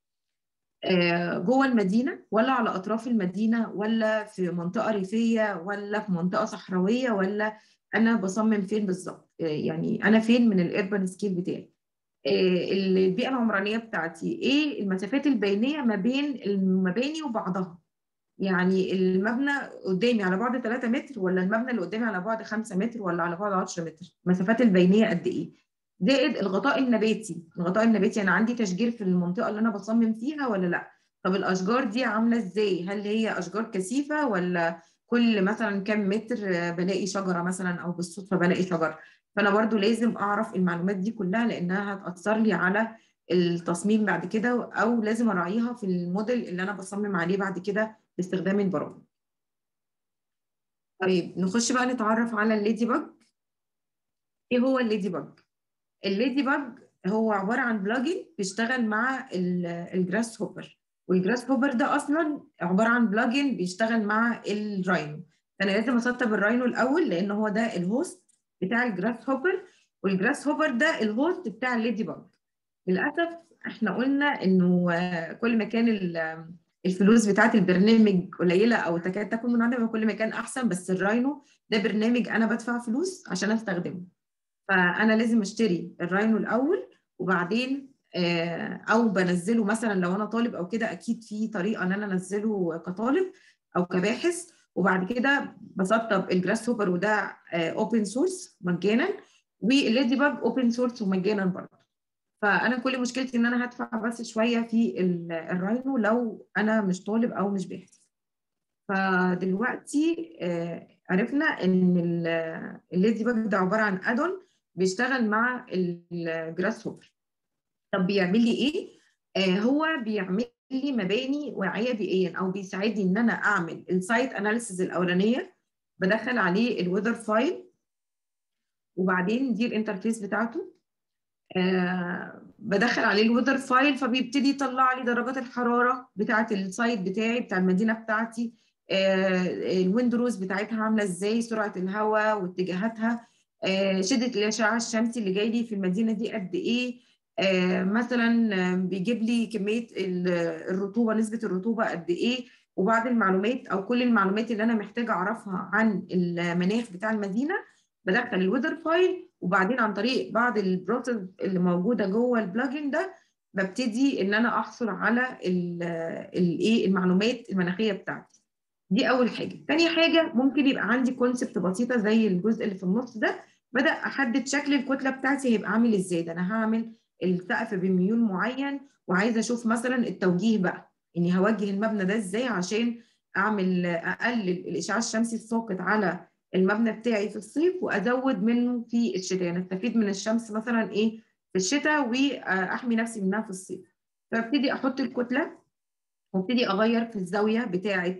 آه، جوه المدينه ولا على اطراف المدينه ولا في منطقه ريفيه ولا في منطقه صحراويه ولا انا بصمم فين بالظبط آه، يعني انا فين من الاربن سكيل بتاعي البيئه العمرانيه بتاعتي ايه المسافات البينيه ما بين المباني وبعضها يعني المبنى قدامي على بعد 3 متر ولا المبنى اللي قدامي على بعد 5 متر ولا على بعد 10 متر المسافات البينيه قد ايه زائد الغطاء النباتي الغطاء النباتي انا عندي تشجير في المنطقه اللي انا بصمم فيها ولا لا طب الاشجار دي عامله ازاي هل هي اشجار كثيفه ولا كل مثلا كام متر بلاقي شجره مثلا او بالصدفه بلاقي شجر فانا برضو لازم اعرف المعلومات دي كلها لانها هتاثر لي على التصميم بعد كده او لازم اراعيها في الموديل اللي انا بصمم عليه بعد كده باستخدام البرامج طيب نخش بقى نتعرف على الليدي باج ايه هو الليدي باج الليدي باج هو عباره عن بلاجن بيشتغل مع الجراس هوبر والجراس هوبر ده اصلا عباره عن بلاجن بيشتغل مع الراينو فانا لازم اسطب الراينو الاول لان هو ده الهوست بتاع الجراس هوبر والجراس هوبر ده الهوست بتاع الليدي باج للاسف احنا قلنا انه كل ما كان الفلوس بتاعت البرنامج قليله او تكاد تكون منعدمه كل ما كان احسن بس الراينو ده برنامج انا بدفع فلوس عشان استخدمه فانا لازم اشتري الراينو الاول وبعدين او بنزله مثلا لو انا طالب او كده اكيد في طريقه ان انا انزله كطالب او كباحث وبعد كده بسطب الجراس هوبر وده اوبن سورس مجانا والليدي باج اوبن سورس ومجانا برضه فانا كل مشكلتي ان انا هدفع بس شويه في الراينو لو انا مش طالب او مش باحث فدلوقتي عرفنا ان الليدي باج ده عباره عن ادون بيشتغل مع الجراس هوبر طب بيعمل لي ايه هو بيعمل لي مباني واعيه بيئيا او بيساعدني ان انا اعمل السايت اناليسيز الاولانيه بدخل عليه الويذر فايل وبعدين دي الانترفيس بتاعته آه بدخل عليه الويذر فايل فبيبتدي يطلع لي درجات الحراره بتاعه السايت بتاعي بتاع المدينه بتاعتي آه الويندروز بتاعتها عامله ازاي سرعه الهواء واتجاهاتها آه شده الاشعاع الشمسي اللي جاي لي في المدينه دي قد ايه آه مثلا بيجيب لي كميه الرطوبه نسبه الرطوبه قد ايه وبعض المعلومات او كل المعلومات اللي انا محتاجه اعرفها عن المناخ بتاع المدينه بدخل الويذر فايل وبعدين عن طريق بعض البروسيس اللي موجوده جوه البلجن ده ببتدي ان انا احصل على الايه المعلومات المناخيه بتاعتي دي اول حاجه تاني حاجه ممكن يبقى عندي كونسبت بسيطه زي الجزء اللي في النص ده بدا احدد شكل الكتله بتاعتي هيبقى عامل ازاي ده انا هعمل السقف بميول معين وعايزه اشوف مثلا التوجيه بقى اني هوجه المبنى ده ازاي عشان اعمل اقلل الاشعاع الشمسي الساقط على المبنى بتاعي في الصيف وازود منه في الشتاء يعني استفيد من الشمس مثلا ايه في الشتاء واحمي نفسي منها في الصيف فابتدي احط الكتله وابتدي اغير في الزاويه بتاعه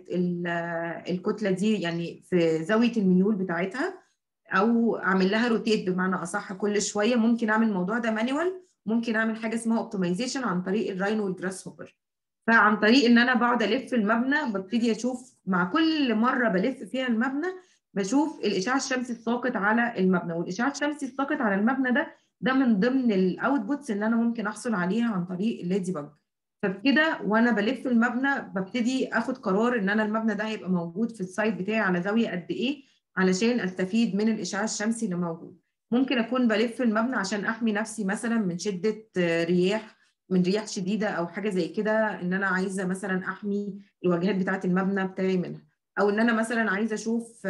الكتله دي يعني في زاويه الميول بتاعتها او اعمل لها روتيت بمعنى اصح كل شويه ممكن اعمل الموضوع ده مانيوال ممكن اعمل حاجه اسمها اوبتمايزيشن عن طريق الراينو والجراس هوبر فعن طريق ان انا بقعد الف المبنى ببتدي اشوف مع كل مره بلف فيها المبنى بشوف الاشعاع الشمسي الساقط على المبنى والاشعاع الشمسي الساقط على المبنى ده ده من ضمن الاوتبوتس اللي انا ممكن احصل عليها عن طريق الليدي باج فبكده وانا بلف المبنى ببتدي اخد قرار ان انا المبنى ده هيبقى موجود في السايت بتاعي على زاويه قد ايه علشان استفيد من الاشعاع الشمسي اللي موجود ممكن اكون بلف المبنى عشان احمي نفسي مثلا من شده رياح من رياح شديده او حاجه زي كده ان انا عايزه مثلا احمي الواجهات بتاعه المبنى بتاعي منها او ان انا مثلا عايزه اشوف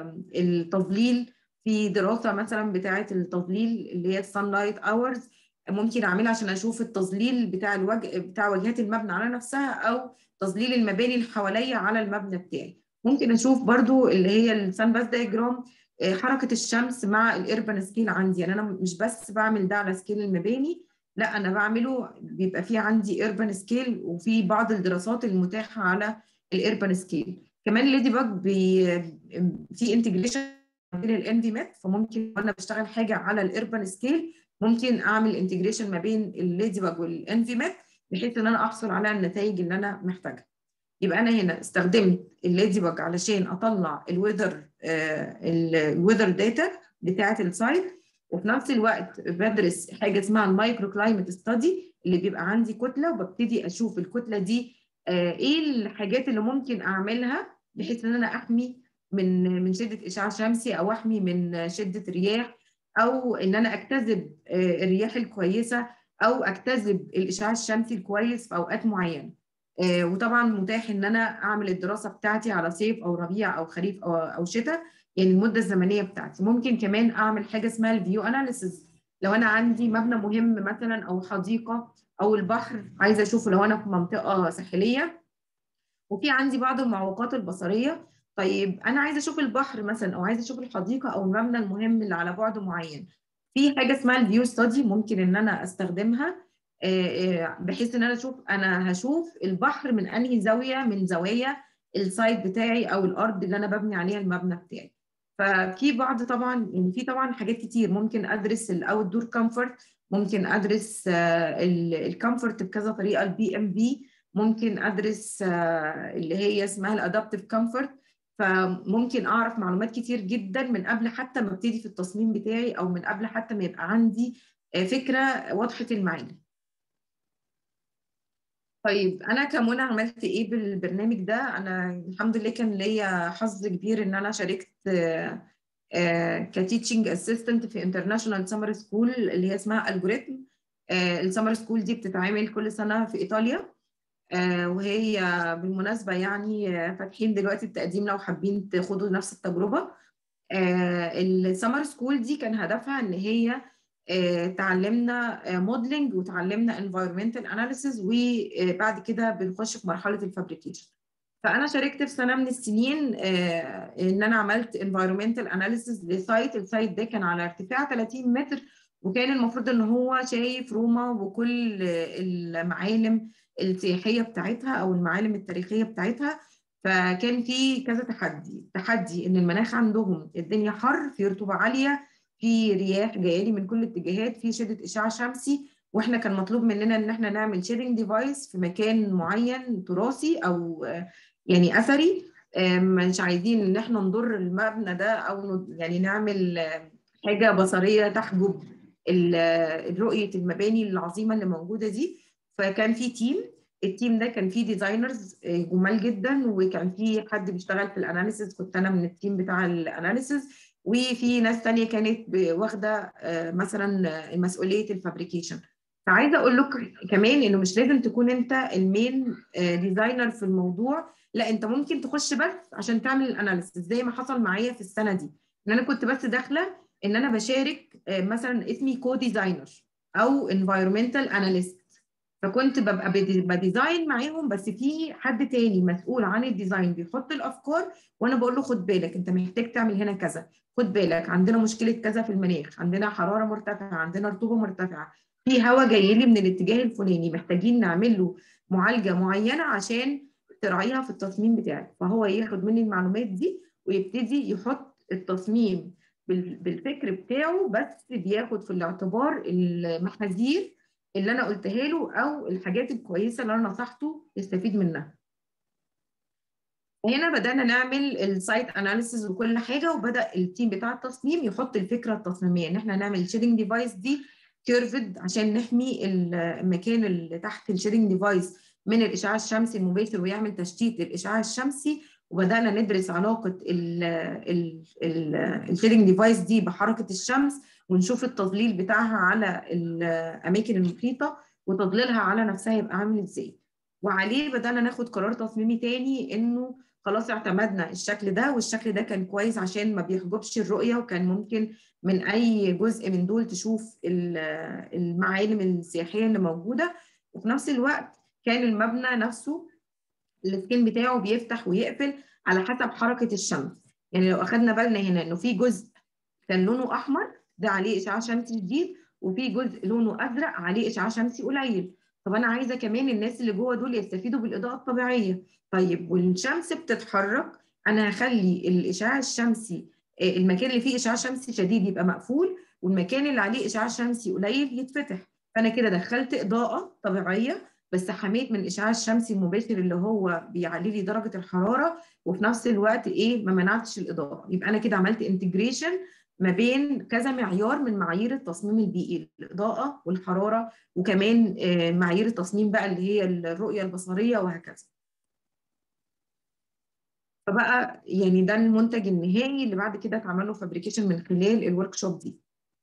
التظليل في دراسه مثلا بتاعه التظليل اللي هي السان لايت اورز ممكن اعملها عشان اشوف التظليل بتاع الوجه بتاع واجهات المبنى على نفسها او تظليل المباني اللي حواليا على المبنى بتاعي ممكن اشوف برضو اللي هي السان باس دايجرام حركه الشمس مع الاربن سكيل عندي يعني انا مش بس بعمل ده على سكيل المباني لا انا بعمله بيبقى في عندي اربن سكيل وفي بعض الدراسات المتاحه على الاربن سكيل كمان الليدي باج بي في انتجريشن بين الان في مات فممكن وانا بشتغل حاجه على الاربن سكيل ممكن اعمل انتجريشن ما بين الليدي باج والان في مات بحيث ان انا احصل على النتائج اللي انا محتاجها يبقى انا هنا استخدمت الليدي باج علشان اطلع الويذر الويذر داتا بتاعه السايت وفي نفس الوقت بدرس حاجه اسمها المايكرو كلايمت ستادي اللي بيبقى عندي كتله وببتدي اشوف الكتله دي ايه الحاجات اللي ممكن اعملها بحيث ان انا احمي من من شده اشعاع شمسي او احمي من شده رياح او ان انا اجتذب الرياح الكويسه او اجتذب الاشعاع الشمسي الكويس في اوقات معينه وطبعا متاح ان انا اعمل الدراسه بتاعتي على صيف او ربيع او خريف او, أو شتاء يعني المده الزمنيه بتاعتي ممكن كمان اعمل حاجه اسمها الفيو اناليسيس لو انا عندي مبنى مهم مثلا او حديقه او البحر عايزه اشوفه لو انا في منطقه ساحليه وفي عندي بعض المعوقات البصريه طيب انا عايزه اشوف البحر مثلا او عايزه اشوف الحديقه او المبنى المهم اللي على بعد معين في حاجه اسمها الفيو ستادي ممكن ان انا استخدمها بحيث ان انا اشوف انا هشوف البحر من انهي زاويه من زوايا السايت بتاعي او الارض اللي انا ببني عليها المبنى بتاعي ففي بعض طبعا يعني في طبعا حاجات كتير ممكن ادرس الاوت دور كومفورت ممكن ادرس الكومفورت بكذا طريقه البي ام بي ممكن ادرس اللي هي اسمها الادابتيف كومفورت فممكن اعرف معلومات كتير جدا من قبل حتى ما ابتدي في التصميم بتاعي او من قبل حتى ما يبقى عندي فكره واضحه المعاني طيب انا كمنى عملت ايه بالبرنامج ده انا الحمد لله كان ليا حظ كبير ان انا شاركت كتيتشنج اسيستنت في انترناشونال سمر سكول اللي هي اسمها الجوريثم السمر سكول دي بتتعمل كل سنه في ايطاليا وهي بالمناسبه يعني فاتحين دلوقتي التقديم لو حابين تاخدوا نفس التجربه السمر سكول دي كان هدفها ان هي اتعلمنا موديلنج وتعلمنا انفايرمنتال اناليسيز وبعد كده بنخش في مرحله الفابريكيشن فانا شاركت في سنه من السنين ان انا عملت انفايرمنتال اناليسيز لسايت السايت ده كان على ارتفاع 30 متر وكان المفروض ان هو شايف روما وكل المعالم السياحيه بتاعتها او المعالم التاريخيه بتاعتها فكان في كذا تحدي تحدي ان المناخ عندهم الدنيا حر في رطوبه عاليه في رياح جايه لي من كل الاتجاهات في شده اشعاع شمسي واحنا كان مطلوب مننا ان احنا نعمل شيدنج ديفايس في مكان معين تراثي او يعني اثري مش عايزين ان احنا نضر المبنى ده او يعني نعمل حاجه بصريه تحجب رؤيه المباني العظيمه اللي موجوده دي فكان في تيم التيم ده كان فيه ديزاينرز جمال جدا وكان في حد بيشتغل في الاناليسيز كنت انا من التيم بتاع الاناليسيز وفي ناس تانية كانت واخده مثلا مسؤوليه الفابريكيشن فعايزه اقول لك كمان انه مش لازم تكون انت المين ديزاينر في الموضوع لا انت ممكن تخش بس عشان تعمل الاناليسيس زي ما حصل معايا في السنه دي ان انا كنت بس داخله ان انا بشارك مثلا اسمي كو ديزاينر او انفايرمنتال اناليست فكنت ببقى بديزاين معاهم بس في حد تاني مسؤول عن الديزاين بيحط الافكار وانا بقول له خد بالك انت محتاج تعمل هنا كذا خد بالك عندنا مشكله كذا في المناخ عندنا حراره مرتفعه عندنا رطوبه مرتفعه في هواء جاي لي من الاتجاه الفلاني محتاجين نعمل له معالجه معينه عشان تراعيها في التصميم بتاعك فهو ياخد مني المعلومات دي ويبتدي يحط التصميم بالفكر بتاعه بس بياخد في الاعتبار المحاذير اللي انا قلتها له او الحاجات الكويسه اللي انا نصحته يستفيد منها هنا بدانا نعمل السايت اناليسيز وكل حاجه وبدا التيم بتاع التصميم يحط الفكره التصميميه ان احنا نعمل الشيدنج ديفايس دي كيرفد عشان نحمي المكان اللي تحت الشيدنج ديفايس من الاشعاع الشمسي المباشر ويعمل تشتيت للاشعاع الشمسي وبدانا ندرس علاقه الشيدنج ديفايس دي بحركه الشمس ونشوف التظليل بتاعها على الاماكن المحيطه وتظليلها على نفسها يبقى عامل ازاي وعليه بدانا ناخد قرار تصميمي تاني انه خلاص اعتمدنا الشكل ده والشكل ده كان كويس عشان ما بيحجبش الرؤيه وكان ممكن من اي جزء من دول تشوف المعالم السياحيه اللي موجوده وفي نفس الوقت كان المبنى نفسه السكين بتاعه بيفتح ويقفل على حسب حركه الشمس يعني لو اخدنا بالنا هنا انه في جزء كان لونه احمر ده عليه اشعاع شمسي شديد وفي جزء لونه ازرق عليه اشعاع شمسي قليل طب انا عايزه كمان الناس اللي جوه دول يستفيدوا بالاضاءه الطبيعيه طيب والشمس بتتحرك انا هخلي الاشعاع الشمسي المكان اللي فيه اشعاع شمسي شديد يبقى مقفول والمكان اللي عليه اشعاع شمسي قليل يتفتح فانا كده دخلت اضاءه طبيعيه بس حميت من الاشعاع الشمسي المباشر اللي هو بيعلي لي درجه الحراره وفي نفس الوقت ايه ما منعتش الاضاءه يبقى انا كده عملت انتجريشن ما بين كذا معيار من معايير التصميم البيئي الاضاءه والحراره وكمان معايير التصميم بقى اللي هي الرؤيه البصريه وهكذا فبقى يعني ده المنتج النهائي اللي بعد كده اتعمل له فابريكيشن من خلال الورك شوب دي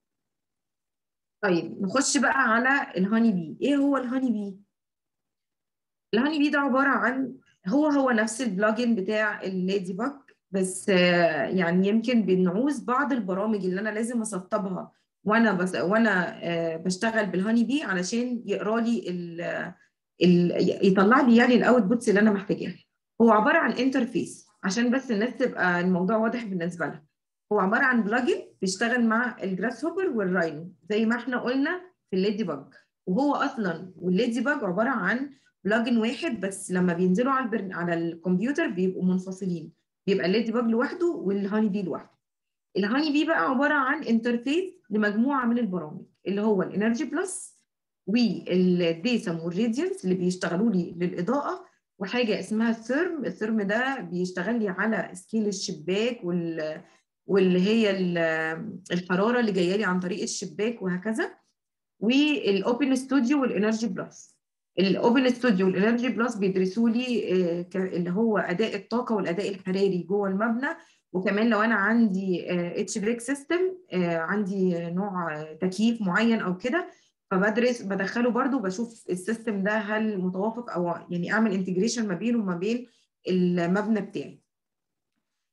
طيب نخش بقى على الهاني بي ايه هو الهاني بي الهاني بي ده عباره عن هو هو نفس البلجن بتاع الليدي باج بس يعني يمكن بنعوز بعض البرامج اللي انا لازم اسطبها وانا بس وانا بشتغل بالهاني بي علشان يقرا لي ال ال يطلع لي يعني الاوتبوتس اللي انا محتاجاها هو عباره عن انترفيس عشان بس الناس تبقى الموضوع واضح بالنسبه لها هو عباره عن بلجن بيشتغل مع الجراس هوبر والراينو زي ما احنا قلنا في الليدي باج وهو اصلا والليدي باج عباره عن بلجن واحد بس لما بينزلوا على البرن على الكمبيوتر بيبقوا منفصلين بيبقى الليدي باج لوحده والهاني بي لوحده الهاني بي بقى عباره عن انترفيس لمجموعه من البرامج اللي هو الانرجي بلس والديسم والراديانس اللي بيشتغلوا لي للاضاءه وحاجه اسمها الثيرم الثيرم ده بيشتغل لي على سكيل الشباك وال واللي هي الحراره اللي جايه لي عن طريق الشباك وهكذا والاوبن ستوديو والانرجي بلس الاوبن ستوديو والانرجي بلس بيدرسوا لي اللي هو اداء الطاقه والاداء الحراري جوه المبنى وكمان لو انا عندي اتش بريك سيستم عندي نوع تكييف معين او كده فبدرس بدخله برضو بشوف السيستم ده هل متوافق او يعني اعمل انتجريشن ما بينه وما بين المبنى بتاعي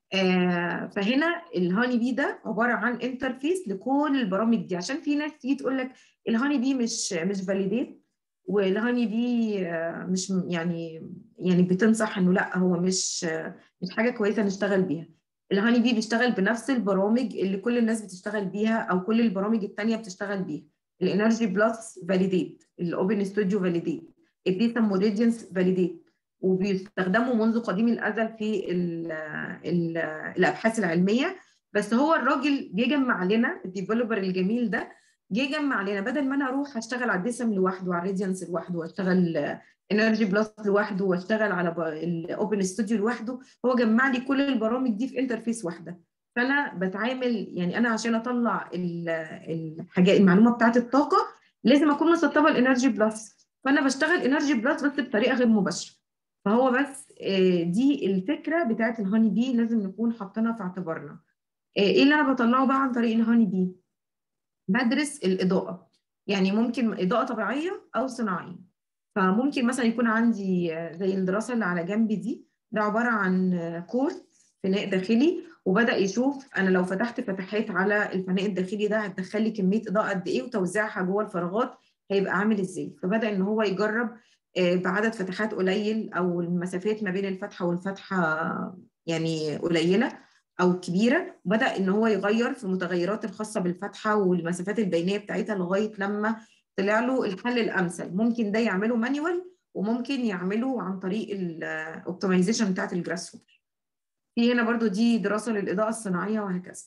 آه فهنا الهاني بي ده عباره عن انترفيس لكل البرامج دي عشان في ناس تيجي تقول لك الهاني بي مش مش فاليديت والهاني بي آه مش يعني يعني بتنصح انه لا هو مش آه مش حاجه كويسه نشتغل بيها الهاني بي بيشتغل بنفس البرامج اللي كل الناس بتشتغل بيها او كل البرامج الثانيه بتشتغل بيها الانرجي بلس فاليديت الاوبن ستوديو فاليديت الديتا موريدينس فاليديت وبيستخدموا منذ قديم الازل في ال ال الابحاث العلميه بس هو الراجل جه جمع لنا الديفلوبر الجميل ده جه جمع لنا بدل ما انا اروح اشتغل على الديسم لوحده وعلى الراديانس لوحده واشتغل انرجي بلس لوحده واشتغل على الاوبن ستوديو لوحده هو جمع لي كل البرامج دي في انترفيس واحده فانا بتعامل يعني انا عشان اطلع الحاجات المعلومه بتاعت الطاقه لازم اكون مسطبه الانرجي بلس فانا بشتغل انرجي بلس بس بطريقه غير مباشره فهو بس دي الفكره بتاعت الهاني بي لازم نكون حاطينها في اعتبارنا ايه اللي انا بطلعه بقى عن طريق الهاني بي بدرس الاضاءه يعني ممكن اضاءه طبيعيه او صناعيه فممكن مثلا يكون عندي زي الدراسه اللي على جنبي دي ده عباره عن كورس فناء داخلي وبدا يشوف انا لو فتحت فتحات على الفناء الداخلي ده هتدخل لي كميه اضاءه قد ايه وتوزيعها جوه الفراغات هيبقى عامل ازاي فبدا ان هو يجرب بعدد فتحات قليل او المسافات ما بين الفتحه والفتحه يعني قليله او كبيره وبدا ان هو يغير في المتغيرات الخاصه بالفتحه والمسافات البينيه بتاعتها لغايه لما طلع له الحل الامثل ممكن ده يعمله مانيوال وممكن يعمله عن طريق الاوبتمايزيشن بتاعت الجراس هوبر في هنا برضو دي دراسه للاضاءه الصناعيه وهكذا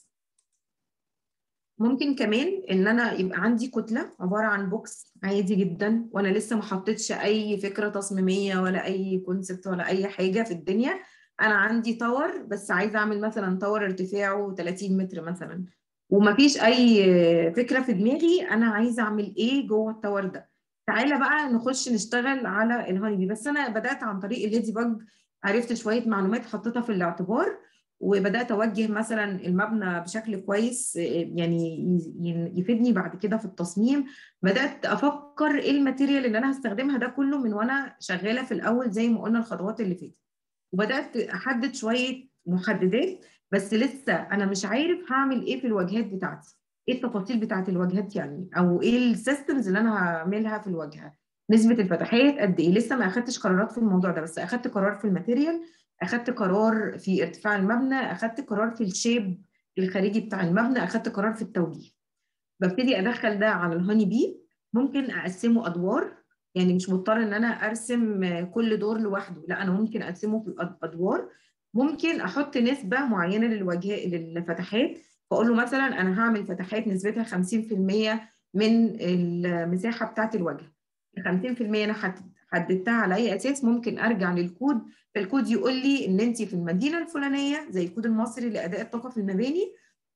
ممكن كمان ان انا يبقى عندي كتله عباره عن بوكس عادي جدا وانا لسه ما حطيتش اي فكره تصميميه ولا اي كونسبت ولا اي حاجه في الدنيا انا عندي تاور بس عايزه اعمل مثلا تاور ارتفاعه 30 متر مثلا ومفيش اي فكره في دماغي انا عايزه اعمل ايه جوه التاور ده تعالى بقى نخش نشتغل على الهاني بي بس انا بدات عن طريق الليدي باج عرفت شويه معلومات حطيتها في الاعتبار وبدات اوجه مثلا المبنى بشكل كويس يعني يفيدني بعد كده في التصميم بدات افكر ايه الماتيريال اللي انا هستخدمها ده كله من وانا شغاله في الاول زي ما قلنا الخطوات اللي فاتت وبدات احدد شويه محددات بس لسه انا مش عارف هعمل ايه في الواجهات بتاعتي ايه التفاصيل بتاعت الواجهات يعني او ايه السيستمز اللي انا هعملها في الواجهه نسبه الفتحات قد ايه لسه ما اخدتش قرارات في الموضوع ده بس اخدت قرار في الماتيريال اخدت قرار في ارتفاع المبنى اخدت قرار في الشيب الخارجي بتاع المبنى اخدت قرار في التوجيه ببتدي ادخل ده على الهاني بي ممكن اقسمه ادوار يعني مش مضطر ان انا ارسم كل دور لوحده لا انا ممكن اقسمه في الادوار ممكن احط نسبه معينه للواجهات للفتحات فاقول له مثلا انا هعمل فتحات نسبتها 50% من المساحه بتاعه الواجهه ال 50% انا حددتها على اي اساس ممكن ارجع للكود فالكود يقول لي ان انت في المدينه الفلانيه زي الكود المصري لاداء الطاقه في المباني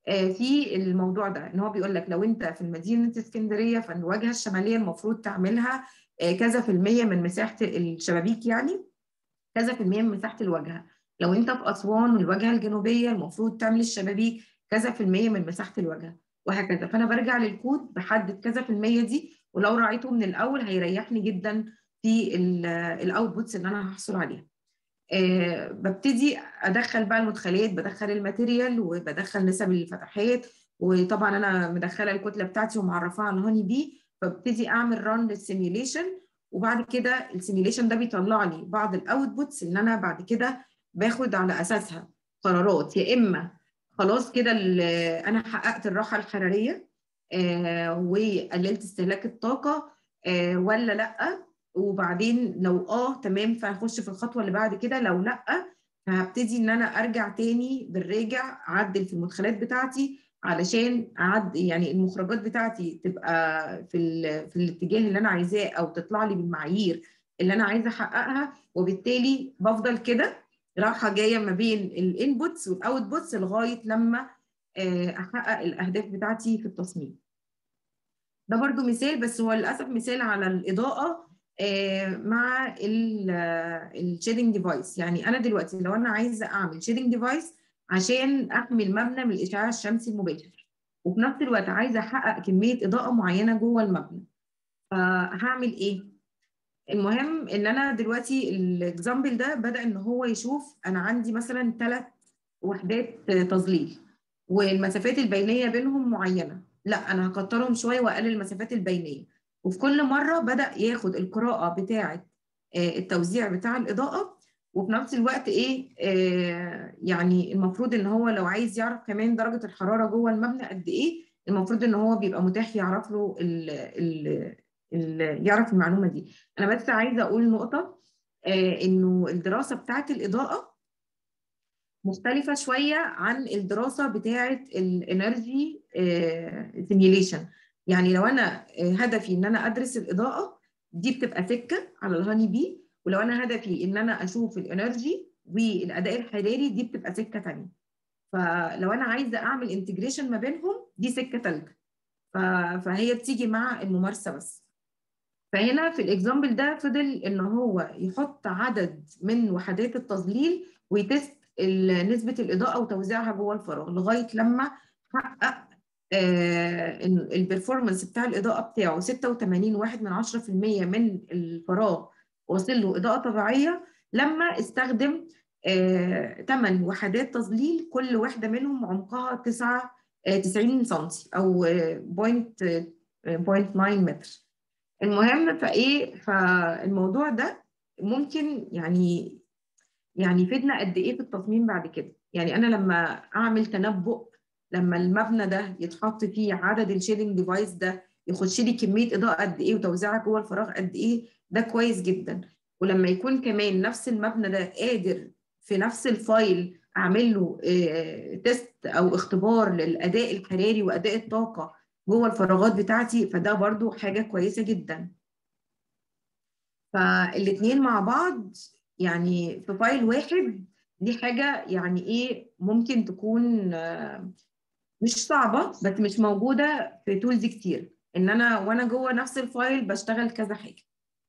في الموضوع ده ان هو بيقول لك لو انت في مدينه اسكندريه فالواجهه الشماليه المفروض تعملها كذا في المية من مساحه الشبابيك يعني كذا في المية من مساحه الواجهه لو انت في اسوان والواجهه الجنوبيه المفروض تعمل الشبابيك كذا في المية من مساحه الواجهه وهكذا فانا برجع للكود بحدد كذا في المية دي ولو راعيته من الاول هيريحني جدا في الاوتبوتس اللي انا هحصل عليها أه ببتدي ادخل بقى المدخلات بدخل الماتيريال وبدخل نسب الفتحات وطبعا انا مدخله الكتله بتاعتي ومعرفاها على الهاني بي فببتدي اعمل ران للسيميوليشن وبعد كده السيميوليشن ده بيطلع لي بعض الاوتبوتس اللي انا بعد كده باخد على اساسها قرارات يا اما خلاص كده انا حققت الراحه الحراريه آه وقللت استهلاك الطاقه آه ولا لا وبعدين لو اه تمام فهخش في الخطوه اللي بعد كده لو لا فهبتدي ان انا ارجع تاني بالراجع اعدل في المدخلات بتاعتي علشان اعد يعني المخرجات بتاعتي تبقى في في الاتجاه اللي انا عايزاه او تطلع لي بالمعايير اللي انا عايزه احققها وبالتالي بفضل كده رايحه جايه ما بين الانبوتس والاوتبوتس لغايه لما احقق الاهداف بتاعتي في التصميم ده برضو مثال بس هو للاسف مثال على الاضاءه مع الشيدنج ديفايس يعني انا دلوقتي لو انا عايزه اعمل شيدنج ديفايس عشان احمي المبنى من الاشعاع الشمسي المباشر وفي نفس الوقت عايزه احقق كميه اضاءه معينه جوه المبنى فهعمل ايه المهم ان انا دلوقتي الاكزامبل ده بدا ان هو يشوف انا عندي مثلا ثلاث وحدات تظليل والمسافات البينيه بينهم معينه لا انا هكترهم شويه واقلل المسافات البينيه وفي كل مره بدا ياخد القراءه بتاعه التوزيع بتاع الاضاءه وفي نفس الوقت ايه آه يعني المفروض ان هو لو عايز يعرف كمان درجه الحراره جوه المبنى قد ايه المفروض ان هو بيبقى متاح يعرف له ال ال ال يعرف المعلومه دي انا بس عايزه اقول نقطه آه انه الدراسه بتاعه الاضاءه مختلفه شويه عن الدراسه بتاعه الانرجي سيميوليشن يعني لو انا هدفي ان انا ادرس الاضاءه دي بتبقى سكه على الهاني بي ولو انا هدفي ان انا اشوف الانرجي والاداء الحراري دي بتبقى سكه ثانيه فلو انا عايزه اعمل انتجريشن ما بينهم دي سكه ثالثه فهي بتيجي مع الممارسه بس فهنا في الاكزامبل ده فضل ان هو يحط عدد من وحدات التظليل ويتست نسبه الاضاءه وتوزيعها جوه الفراغ لغايه لما حقق آه البرفورمانس بتاع الاضاءه بتاعه 86 واحد من 10% من الفراغ وصل له اضاءه طبيعيه لما استخدم آه 8 وحدات تظليل كل واحده منهم عمقها 9 آه 90 سم او بوينت 0.9 متر المهم فايه فالموضوع ده ممكن يعني يعني يفيدنا قد ايه في التصميم بعد كده يعني انا لما اعمل تنبؤ لما المبنى ده يتحط فيه عدد الشيدنج ديفايس ده يخش لي كميه اضاءه قد ايه وتوزيعها جوه الفراغ قد ايه ده كويس جدا ولما يكون كمان نفس المبنى ده قادر في نفس الفايل اعمل له تيست او اختبار للاداء الحراري واداء الطاقه جوه الفراغات بتاعتي فده برضو حاجه كويسه جدا فالاثنين مع بعض يعني في فايل واحد دي حاجه يعني ايه ممكن تكون مش صعبه بس مش موجوده في تولز كتير ان انا وانا جوه نفس الفايل بشتغل كذا حاجه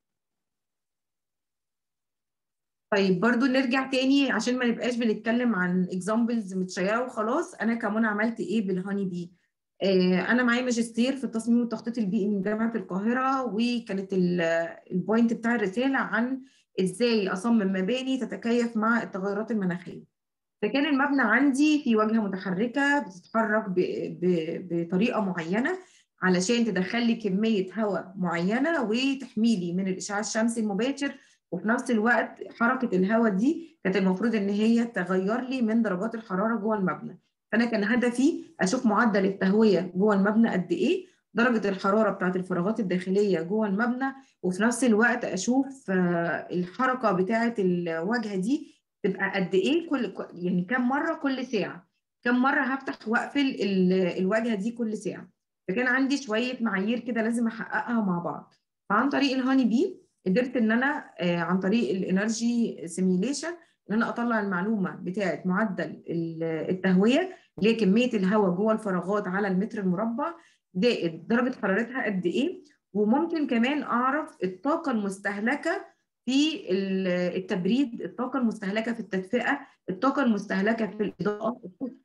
طيب برضو نرجع تاني عشان ما نبقاش بنتكلم عن اكزامبلز متشيره وخلاص انا كمان عملت ايه بالهاني بي آه انا معايا ماجستير في التصميم والتخطيط البيئي من جامعه القاهره وكانت البوينت بتاع الرساله عن ازاي اصمم مباني تتكيف مع التغيرات المناخيه فكان المبنى عندي في واجهه متحركه بتتحرك بطريقه معينه علشان تدخل لي كميه هواء معينه وتحمي لي من الاشعاع الشمسي المباشر وفي نفس الوقت حركه الهواء دي كانت المفروض ان هي تغير لي من درجات الحراره جوه المبنى فانا كان هدفي اشوف معدل التهويه جوه المبنى قد ايه درجه الحراره بتاعه الفراغات الداخليه جوه المبنى وفي نفس الوقت اشوف الحركه بتاعه الواجهه دي تبقى قد ايه كل يعني كم مره كل ساعه كم مره هفتح واقفل الواجهه دي كل ساعه فكان عندي شويه معايير كده لازم احققها مع بعض فعن طريق الهاني بي قدرت ان انا عن طريق الانرجي سيميوليشن ان انا اطلع المعلومه بتاعه معدل التهويه اللي هي كميه الهواء جوه الفراغات على المتر المربع زائد درجه حرارتها قد ايه وممكن كمان اعرف الطاقه المستهلكه في التبريد الطاقه المستهلكه في التدفئه الطاقه المستهلكه في الاضاءه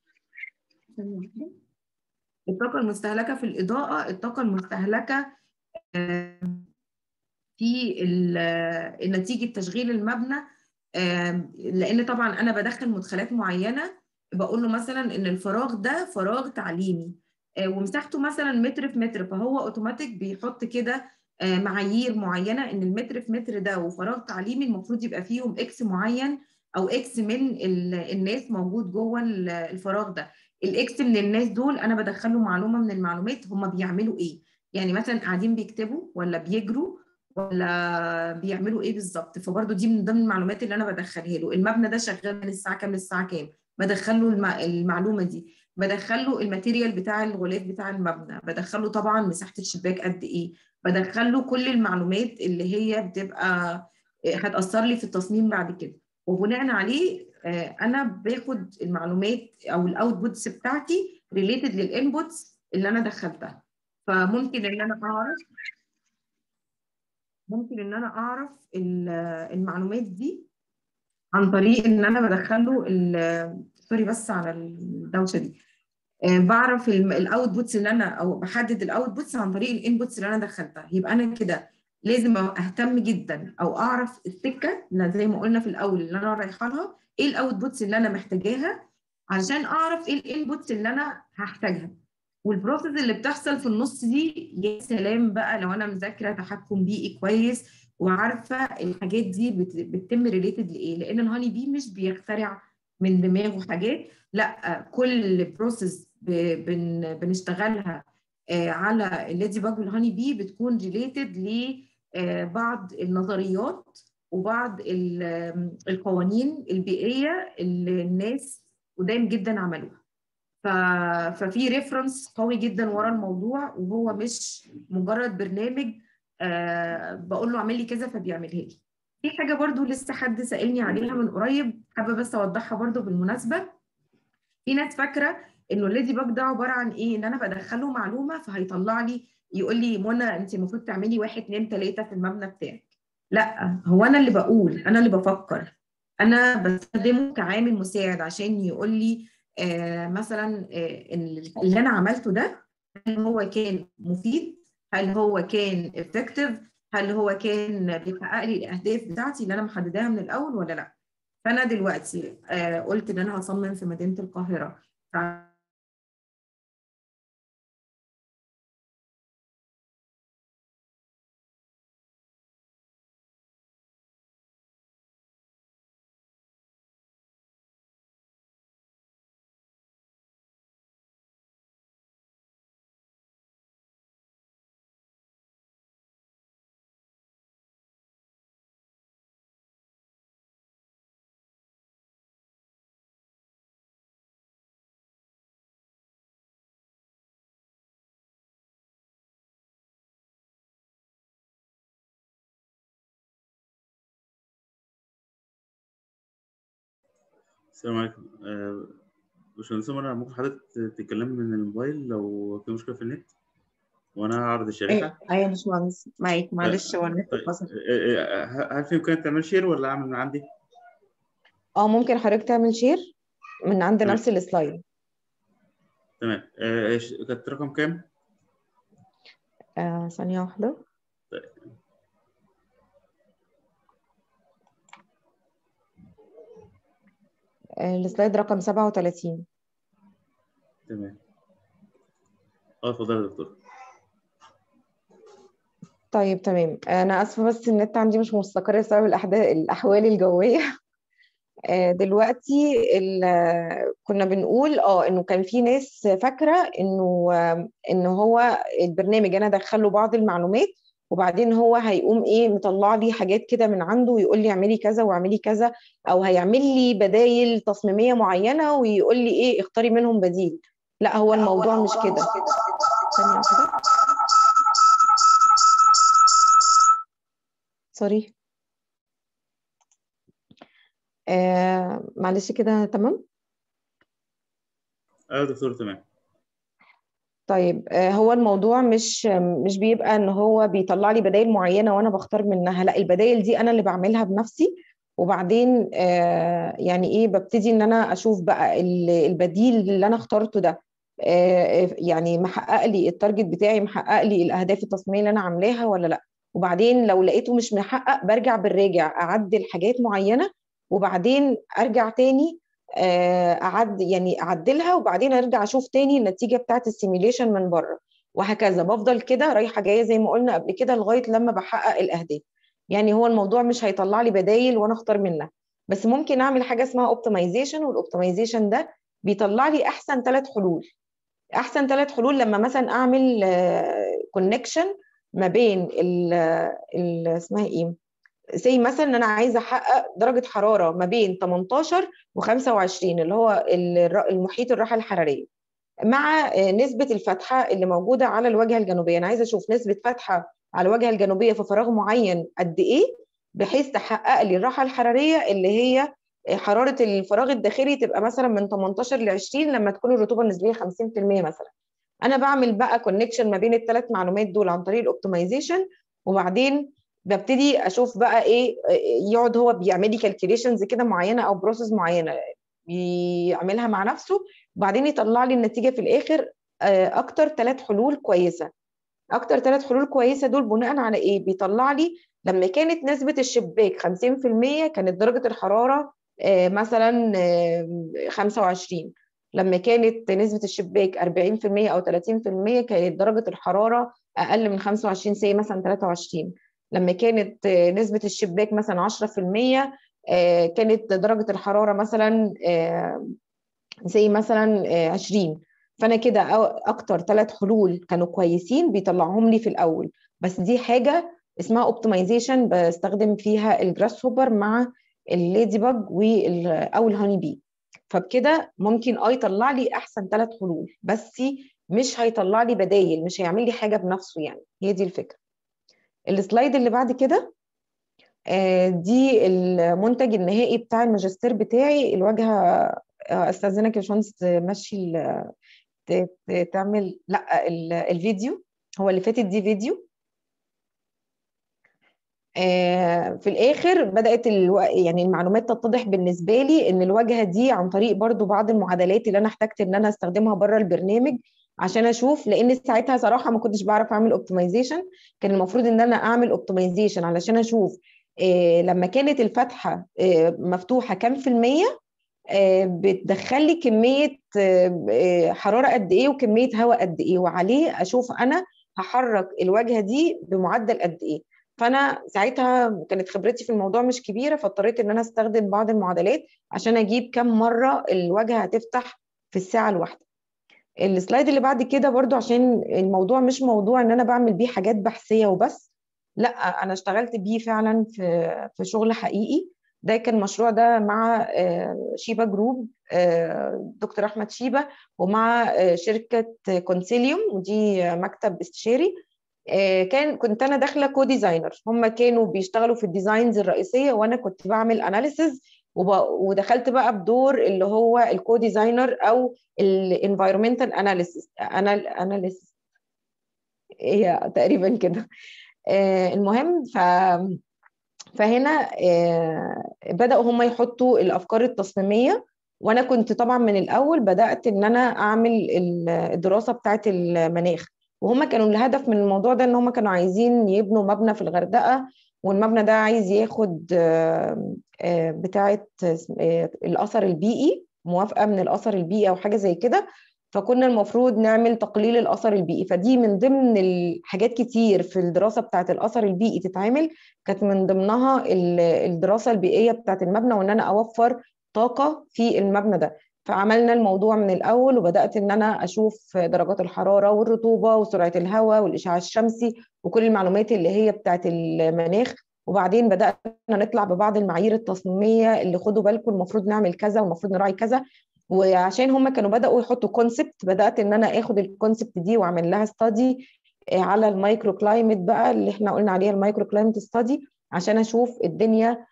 الطاقه المستهلكه في الاضاءه الطاقه المستهلكه في نتيجه تشغيل المبنى لان طبعا انا بدخل مدخلات معينه بقول له مثلا ان الفراغ ده فراغ تعليمي ومساحته مثلا متر في متر فهو اوتوماتيك بيحط كده معايير معينه ان المتر في متر ده وفراغ تعليمي المفروض يبقى فيهم اكس معين او اكس من الناس موجود جوه الفراغ ده الاكس من الناس دول انا بدخله معلومه من المعلومات هم بيعملوا ايه يعني مثلا قاعدين بيكتبوا ولا بيجروا ولا بيعملوا ايه بالظبط فبرضه دي من ضمن المعلومات اللي انا بدخلها له المبنى ده شغال من الساعه كام للساعه كام بدخله المعلومه دي بدخله الماتيريال بتاع الغلاف بتاع المبنى بدخله طبعا مساحه الشباك قد ايه بدخله كل المعلومات اللي هي بتبقى هتاثر لي في التصميم بعد كده وبناء عليه انا باخد المعلومات او الاوتبوتس بتاعتي ريليتد للانبوتس اللي انا دخلتها فممكن ان انا اعرف ممكن ان انا اعرف المعلومات دي عن طريق ان انا بدخله سوري بس على الدوشه دي بعرف الاوتبوتس اللي انا او بحدد الاوتبوتس عن طريق الانبوتس اللي انا دخلتها يبقى انا كده لازم اهتم جدا او اعرف السكه زي ما قلنا في الاول اللي انا رايحه لها ايه الاوتبوتس اللي انا محتاجاها علشان اعرف ايه الانبوتس اللي انا هحتاجها والبروسيس اللي بتحصل في النص دي يا سلام بقى لو انا مذاكره تحكم بيئي كويس وعارفه الحاجات دي بتتم ريليتد لايه لان الهاني بي مش بيخترع من دماغه حاجات لا كل بروسيس بن بنشتغلها على الليدي باج والهاني بي بتكون ريليتد لبعض النظريات وبعض القوانين البيئيه اللي الناس قدام جدا عملوها ففي ريفرنس قوي جدا ورا الموضوع وهو مش مجرد برنامج آه بقول له اعمل لي كذا فبيعملها لي في حاجه برضو لسه حد سالني عليها من قريب حابه بس اوضحها برضو بالمناسبه في ناس فاكره انه الليدي باج ده عباره عن ايه ان انا بدخله معلومه فهيطلع لي يقول لي منى انت المفروض تعملي واحد اثنين ثلاثه في المبنى بتاعك لا هو انا اللي بقول انا اللي بفكر انا بستخدمه كعامل مساعد عشان يقول لي آه مثلا آه اللي انا عملته ده هل هو كان مفيد هل هو كان افكتيف هل هو كان بيحقق لي الاهداف بتاعتي اللي انا محدداها من الاول ولا لا فانا دلوقتي آه قلت ان انا هصمم في مدينه القاهره السلام عليكم آه، باشمهندس عمر ممكن حضرتك تتكلم من الموبايل لو في مشكله في النت وانا هعرض الشريحه ايوه ايوه يا باشمهندس معاك معلش هو النت طيب فصل آه، آه، هل في امكانيه تعمل شير ولا اعمل من عندي؟ اه ممكن حضرتك تعمل شير من عند تمام نفس السلايد تمام آه، ش- كانت رقم كام؟ آه ثانية واحدة طيب آه السلايد رقم 37 تمام اه اتفضل يا دكتور طيب تمام انا اسفة بس النت عندي مش مستقر بسبب الأحداث الأحوال الجوية آه، دلوقتي ال- كنا بنقول اه انه كان في ناس فاكره انه آه، ان هو البرنامج انا ادخله بعض المعلومات وبعدين هو هيقوم ايه مطلع لي حاجات كده من عنده ويقول لي اعملي كذا واعملي كذا او هيعمل لي بدايل تصميميه معينه ويقول لي ايه اختاري منهم بديل لا هو الموضوع مش كده ثانيه واحده سوري آه معلش كده تمام اه يا دكتور تمام طيب آه، هو الموضوع مش مش بيبقى ان هو بيطلع لي بدائل معينه وانا بختار منها لا البدائل دي انا اللي بعملها بنفسي وبعدين آه، يعني ايه ببتدي ان انا اشوف بقى ال- البديل اللي انا اخترته ده آه، يعني محقق لي التارجت بتاعي محقق لي الاهداف التصميميه اللي انا عاملاها ولا لا وبعدين لو لقيته مش محقق برجع بالراجع اعدل حاجات معينه وبعدين ارجع تاني آه، اعد يعني اعدلها وبعدين ارجع اشوف تاني النتيجه بتاعت السيميليشن من بره وهكذا بفضل كده رايحه جايه زي ما قلنا قبل كده لغايه لما بحقق الاهداف يعني هو الموضوع مش هيطلع لي بدايل وانا اختار منها بس ممكن اعمل حاجه اسمها اوبتمايزيشن والاوبتمايزيشن ده بيطلع لي احسن ثلاث حلول احسن ثلاث حلول لما مثلا اعمل كونكشن ما بين ال ال- اسمها ايه زي مثلا ان انا عايزه احقق درجه حراره ما بين 18 و25 اللي هو الر- المحيط الراحه الحراريه مع آه، نسبه الفتحه اللي موجوده على الواجهه الجنوبيه انا عايزه اشوف نسبه فتحه على الواجهه الجنوبيه في فراغ معين قد ايه بحيث تحقق لي الراحه الحراريه اللي هي آه، حراره الفراغ الداخلي تبقى مثلا من 18 ل 20 لما تكون الرطوبه النسبيه 50% مثلا انا بعمل بقى كونكشن ما بين الثلاث معلومات دول عن طريق الاوبتمايزيشن وبعدين ببتدي اشوف بقى ايه يقعد هو بيعمل لي كالكوليشنز كده معينه او بروسيس معينه بيعملها مع نفسه وبعدين يطلع لي النتيجه في الاخر آه، اكتر ثلاث حلول كويسه اكتر ثلاث حلول كويسه دول بناء على ايه بيطلع لي لما كانت نسبه الشباك 50% كانت درجه الحراره آه، مثلا آه، 25 لما كانت نسبة الشباك 40% أو 30% كانت درجة الحرارة أقل من 25 سي مثلا 23 لما كانت نسبة الشباك مثلا 10% كانت درجة الحرارة مثلا زي مثلا 20 فأنا كده أكتر ثلاث حلول كانوا كويسين بيطلعهم لي في الأول بس دي حاجة اسمها اوبتمايزيشن بستخدم فيها الجراس هوبر مع الليدي باج او الهاني بي فبكده ممكن اه يطلع لي احسن ثلاث حلول بس مش هيطلع لي بدايل مش هيعمل لي حاجه بنفسه يعني هي دي الفكره السلايد اللي بعد كده دي المنتج النهائي بتاع الماجستير بتاعي الواجهه استاذنك يا باشمهندس تمشي تعمل لا الفيديو هو اللي فاتت دي فيديو في الاخر بدات الو... يعني المعلومات تتضح بالنسبه لي ان الواجهه دي عن طريق برضو بعض المعادلات اللي انا احتجت ان انا استخدمها بره البرنامج عشان اشوف لان ساعتها صراحه ما كنتش بعرف اعمل اوبتمايزيشن كان المفروض ان انا اعمل اوبتمايزيشن علشان اشوف إيه لما كانت الفتحه إيه مفتوحه كام في الميه إيه بتدخل لي كميه حراره قد ايه وكميه هواء قد ايه وعليه اشوف انا هحرك الواجهه دي بمعدل قد ايه فانا ساعتها كانت خبرتي في الموضوع مش كبيره فاضطريت ان انا استخدم بعض المعادلات عشان اجيب كم مره الواجهه هتفتح في الساعه الواحده السلايد اللي بعد كده برضو عشان الموضوع مش موضوع ان انا بعمل بيه حاجات بحثيه وبس لا انا اشتغلت بيه فعلا في في شغل حقيقي ده كان المشروع ده مع شيبا جروب دكتور احمد شيبا ومع شركه كونسيليوم ودي مكتب استشاري كان كنت انا داخله كو ديزاينر هم كانوا بيشتغلوا في الديزاينز الرئيسيه وانا كنت بعمل اناليسز ودخلت بقى بدور اللي هو الكو ديزاينر او الانفايرمنتال اناليسيس اناليسيس هي تقريبا كده المهم ف فهنا بداوا هم يحطوا الافكار التصميميه وانا كنت طبعا من الاول بدات ان انا اعمل الدراسه بتاعه المناخ وهم كانوا الهدف من الموضوع ده ان هم كانوا عايزين يبنوا مبنى في الغردقه والمبنى ده عايز ياخد بتاعه الاثر البيئي موافقه من الاثر البيئي او حاجه زي كده فكنا المفروض نعمل تقليل الاثر البيئي فدي من ضمن الحاجات كتير في الدراسه بتاعه الاثر البيئي تتعمل كانت من ضمنها الدراسه البيئيه بتاعه المبنى وان انا اوفر طاقه في المبنى ده فعملنا الموضوع من الاول وبدات ان انا اشوف درجات الحراره والرطوبه وسرعه الهواء والاشعاع الشمسي وكل المعلومات اللي هي بتاعه المناخ وبعدين بدانا نطلع ببعض المعايير التصميميه اللي خدوا بالكم المفروض نعمل كذا والمفروض نراعي كذا وعشان هم كانوا بداوا يحطوا كونسبت بدات ان انا اخد الكونسبت دي واعمل لها ستادي على المايكرو كلايمت بقى اللي احنا قلنا عليها المايكرو كلايمت ستادي عشان اشوف الدنيا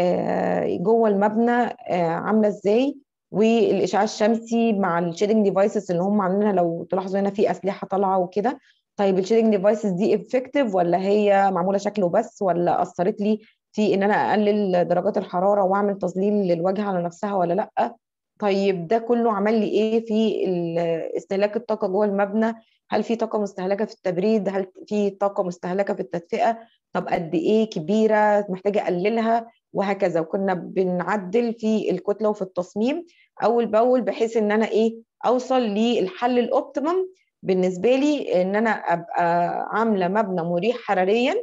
جوه المبنى عامله ازاي والاشعاع الشمسي مع الشيدنج ديفايسز اللي هم عاملينها لو تلاحظوا هنا في اسلحه طالعه وكده طيب الشيدنج ديفايسز دي افكتيف ولا هي معموله شكله بس ولا اثرت لي في ان انا اقلل درجات الحراره واعمل تظليل للواجهه على نفسها ولا لا طيب ده كله عمل لي ايه في استهلاك الطاقه جوه المبنى هل في طاقه مستهلكه في التبريد هل في طاقه مستهلكه في التدفئه طب قد ايه كبيره محتاجه اقللها وهكذا وكنا بنعدل في الكتله وفي التصميم اول باول بحيث ان انا ايه اوصل للحل الاوبتيمم بالنسبه لي ان انا ابقى عامله مبنى مريح حراريا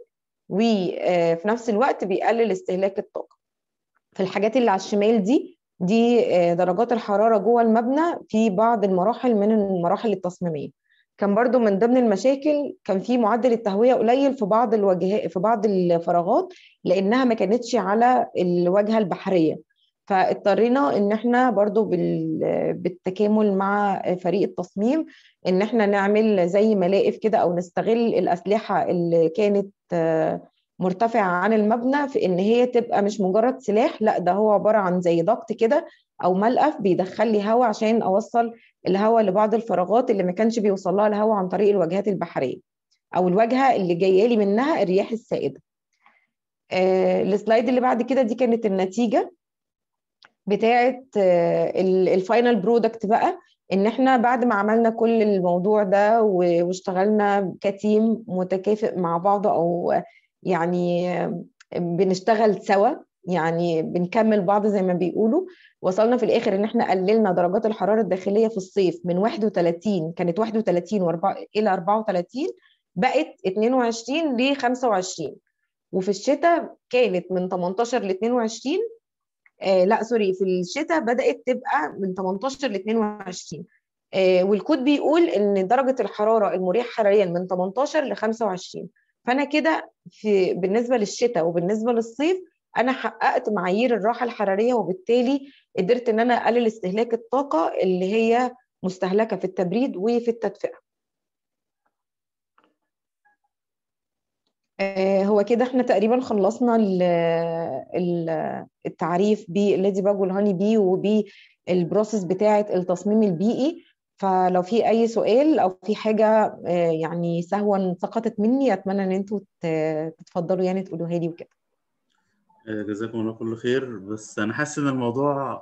وفي نفس الوقت بيقلل استهلاك الطاقه في الحاجات اللي على الشمال دي دي درجات الحراره جوه المبنى في بعض المراحل من المراحل التصميميه كان برضو من ضمن المشاكل كان في معدل التهويه قليل في بعض الواجهات في بعض الفراغات لانها ما كانتش على الواجهه البحريه فاضطرينا ان احنا برضو بالتكامل مع فريق التصميم ان احنا نعمل زي ملاقف كده او نستغل الاسلحه اللي كانت مرتفعه عن المبنى في ان هي تبقى مش مجرد سلاح لا ده هو عباره عن زي ضغط كده او ملقف بيدخل لي هواء عشان اوصل الهواء لبعض الفراغات اللي ما كانش بيوصل لها الهواء عن طريق الواجهات البحريه او الواجهه اللي جايه لي منها الرياح السائده آه السلايد اللي بعد كده دي كانت النتيجه بتاعه آه الفاينل برودكت بقى ان احنا بعد ما عملنا كل الموضوع ده واشتغلنا كتيم متكافئ مع بعض او يعني بنشتغل سوا يعني بنكمل بعض زي ما بيقولوا وصلنا في الاخر ان احنا قللنا درجات الحراره الداخليه في الصيف من 31 كانت 31 و4 الى 34 بقت 22 ل 25 وفي الشتاء كانت من 18 ل 22 آه لا سوري في الشتاء بدات تبقى من 18 ل 22 آه والكود بيقول ان درجه الحراره المريحه حراريا من 18 ل 25 فانا كده في بالنسبه للشتاء وبالنسبه للصيف انا حققت معايير الراحه الحراريه وبالتالي قدرت ان انا اقلل استهلاك الطاقه اللي هي مستهلكه في التبريد وفي التدفئه هو كده احنا تقريبا خلصنا التعريف بالليدي باج والهاني بي وبالبروسيس بتاعه التصميم البيئي فلو في اي سؤال او في حاجه يعني سهوا سقطت مني اتمنى ان انتوا تتفضلوا يعني تقولوها لي وكده جزاكم الله كل خير بس انا حاسس ان الموضوع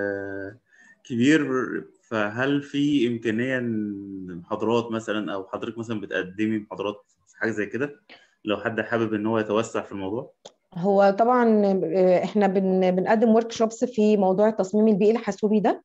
كبير فهل في امكانيه ان محاضرات مثلا او حضرتك مثلا بتقدمي محاضرات في حاجه زي كده لو حد حابب ان هو يتوسع في الموضوع هو طبعا احنا بن بنقدم ورك شوبس في موضوع التصميم البيئي الحاسوبي ده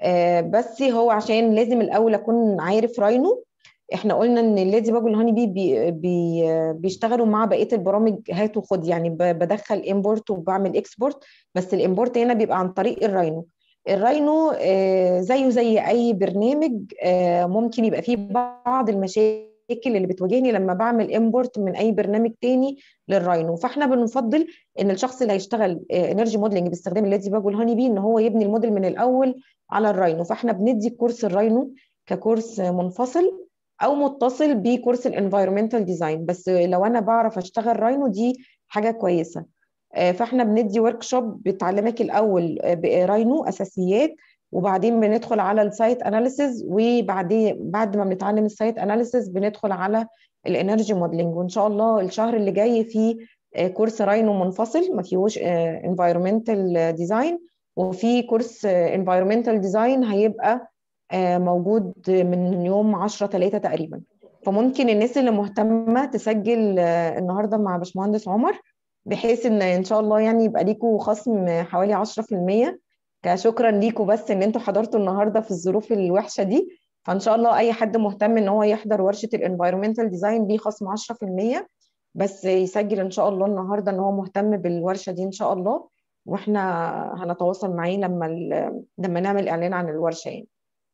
بس هو عشان لازم الاول اكون عارف راينو احنا قلنا ان الليدي باج والهاني بي, بي, بي بيشتغلوا مع بقيه البرامج هات وخد يعني بدخل امبورت وبعمل اكسبورت بس الامبورت هنا بيبقى عن طريق الراينو الراينو زيه زي اي برنامج ممكن يبقى فيه بعض المشاكل اللي بتواجهني لما بعمل امبورت من اي برنامج تاني للراينو فاحنا بنفضل ان الشخص اللي هيشتغل انرجي موديلنج باستخدام الليدي باج والهاني بي ان هو يبني الموديل من الاول على الراينو فاحنا بندي كورس الراينو ككورس منفصل او متصل بكورس الانفايرمنتال ديزاين بس لو انا بعرف اشتغل راينو دي حاجه كويسه فاحنا بندي ورك شوب بتعلمك الاول راينو اساسيات وبعدين بندخل على السايت اناليسيز وبعدين بعد ما بنتعلم السايت اناليسيز بندخل على الانرجي موديلنج وان شاء الله الشهر اللي جاي في كورس راينو منفصل ما فيهوش انفايرمنتال ديزاين وفي كورس انفايرمنتال ديزاين هيبقى موجود من يوم 10 3 تقريبا فممكن الناس اللي مهتمه تسجل النهارده مع باشمهندس عمر بحيث ان ان شاء الله يعني يبقى ليكوا خصم حوالي 10% كشكرا ليكوا بس ان انتوا حضرتوا النهارده في الظروف الوحشه دي فان شاء الله اي حد مهتم ان هو يحضر ورشه الانفايرمنتال ديزاين ليه خصم 10% بس يسجل ان شاء الله النهارده ان هو مهتم بالورشه دي ان شاء الله واحنا هنتواصل معاه لما لما نعمل اعلان عن الورشه يعني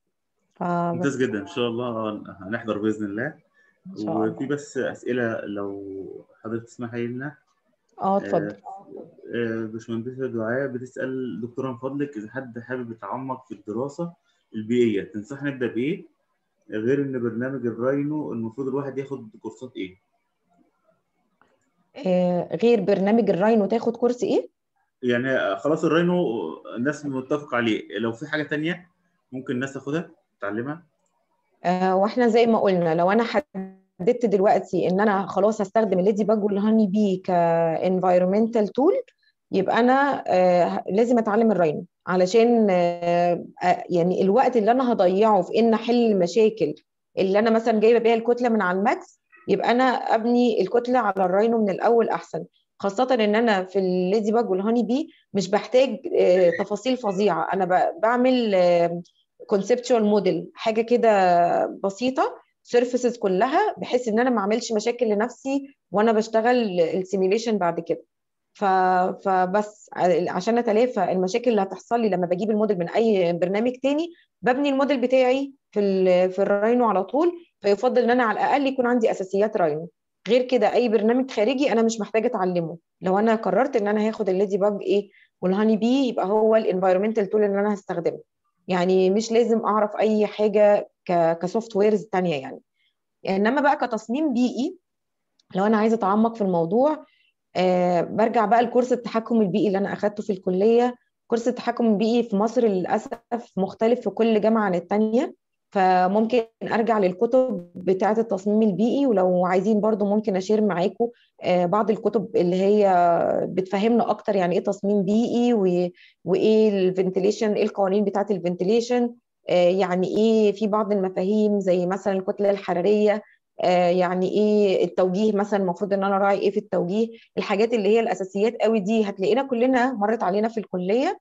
ممتاز جدا ان شاء الله هنحضر باذن الله وفي بس اسئله لو حضرتك تسمحي لنا اه اتفضل باشمهندسه دعاء بتسال دكتوره من فضلك اذا حد حابب يتعمق في الدراسه البيئيه تنصح نبدا بايه غير ان برنامج الراينو المفروض الواحد ياخد كورسات ايه آه غير برنامج الراينو تاخد كورس ايه يعني خلاص الراينو الناس متفق عليه لو في حاجه تانية ممكن الناس تاخدها تتعلمها آه واحنا زي ما قلنا لو انا حددت دلوقتي ان انا خلاص هستخدم الليدي باج والهاني بي كانفايرمنتال تول يبقى انا آه لازم اتعلم الراينو علشان آه يعني الوقت اللي انا هضيعه في ان احل المشاكل اللي انا مثلا جايبه بيها الكتله من على الماكس يبقى انا ابني الكتله على الراينو من الاول احسن خاصة ان انا في الليدي باج والهاني بي مش بحتاج تفاصيل فظيعة انا بعمل كونسبتشوال موديل حاجة كده بسيطة سيرفيسز كلها بحيث ان انا ما اعملش مشاكل لنفسي وانا بشتغل السيميوليشن بعد كده فبس عشان اتلافى المشاكل اللي هتحصل لي لما بجيب الموديل من اي برنامج تاني ببني الموديل بتاعي في في الراينو على طول فيفضل ان انا على الاقل يكون عندي اساسيات راينو غير كده اي برنامج خارجي انا مش محتاجه اتعلمه لو انا قررت ان انا هاخد الليدي باج ايه والهاني بي يبقى هو الانفايرمنتال تول اللي انا هستخدمه يعني مش لازم اعرف اي حاجه كسوفت ويرز تانية يعني. يعني انما بقى كتصميم بيئي لو انا عايزه اتعمق في الموضوع آه برجع بقى لكورس التحكم البيئي اللي انا اخدته في الكليه كورس التحكم البيئي في مصر للاسف مختلف في كل جامعه عن الثانيه فممكن ارجع للكتب بتاعه التصميم البيئي ولو عايزين برضو ممكن اشير معاكم بعض الكتب اللي هي بتفهمنا اكتر يعني ايه تصميم بيئي وايه الفنتيليشن ايه القوانين بتاعه الفنتيليشن يعني ايه في بعض المفاهيم زي مثلا الكتله الحراريه يعني ايه التوجيه مثلا المفروض ان انا راعي ايه في التوجيه الحاجات اللي هي الاساسيات قوي دي هتلاقينا كلنا مرت علينا في الكليه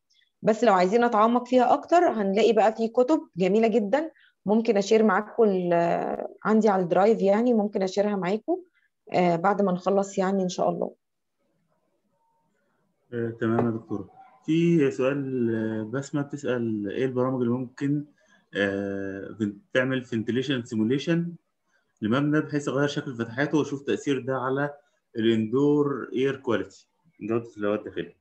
بس لو عايزين نتعمق فيها اكتر هنلاقي بقى في كتب جميله جدا ممكن اشير معاكم عندي على الدرايف يعني ممكن اشيرها معاكم بعد ما نخلص يعني ان شاء الله آه، تمام يا دكتورة في سؤال بسمة بتسأل ايه البرامج اللي ممكن آه، تعمل فنتليشن سيموليشن لمبنى بحيث اغير شكل فتحاته واشوف تأثير ده على الاندور اير كواليتي جودة الهواء الداخلي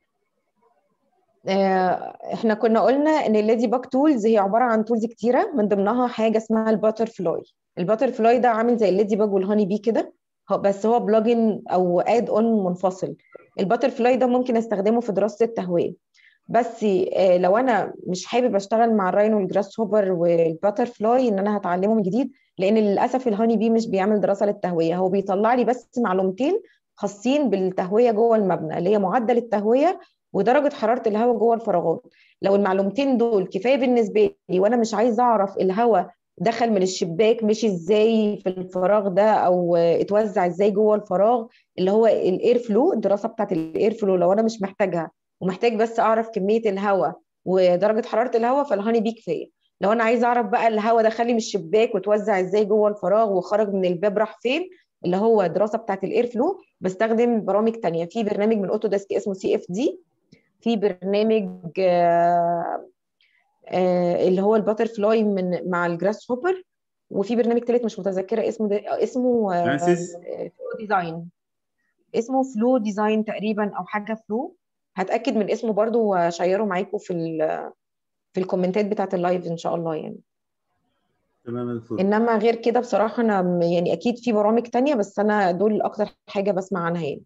احنا كنا قلنا ان الليدي باك تولز هي عباره عن تولز كتيره من ضمنها حاجه اسمها الباتر فلاي الباتر فلاي ده عامل زي الليدي باج والهاني بي كده بس هو بلجن او اد اون منفصل الباتر فلاي ده ممكن استخدمه في دراسه التهويه بس لو انا مش حابب اشتغل مع الراين والجراس هوبر والباتر فلاي ان انا هتعلمه من جديد لان للاسف الهاني بي مش بيعمل دراسه للتهويه هو بيطلع لي بس معلومتين خاصين بالتهويه جوه المبنى اللي هي معدل التهويه ودرجه حراره الهواء جوه الفراغات لو المعلومتين دول كفايه بالنسبه لي وانا مش عايزه اعرف الهواء دخل من الشباك مشي ازاي في الفراغ ده او اتوزع ازاي جوه الفراغ اللي هو الاير فلو الدراسه بتاعت الاير فلو لو انا مش محتاجها ومحتاج بس اعرف كميه الهواء ودرجه حراره الهواء فالهاني بي كفايه لو انا عايزه اعرف بقى الهواء دخل لي من الشباك وتوزع ازاي جوه الفراغ وخرج من الباب راح فين اللي هو دراسه بتاعت الاير فلو بستخدم برامج تانية في برنامج من اوتوديسك اسمه سي اف دي في برنامج آه آه اللي هو الباتر فلاي من مع الجراس هوبر وفي برنامج ثالث مش متذكره اسمه ده اسمه آه فلو ديزاين اسمه فلو ديزاين تقريبا او حاجه فلو هتاكد من اسمه برضو واشيره معاكم في في الكومنتات بتاعت اللايف ان شاء الله يعني تمام يا دكتور انما غير كده بصراحه انا يعني اكيد في برامج تانية بس انا دول اكتر حاجه بسمع عنها يعني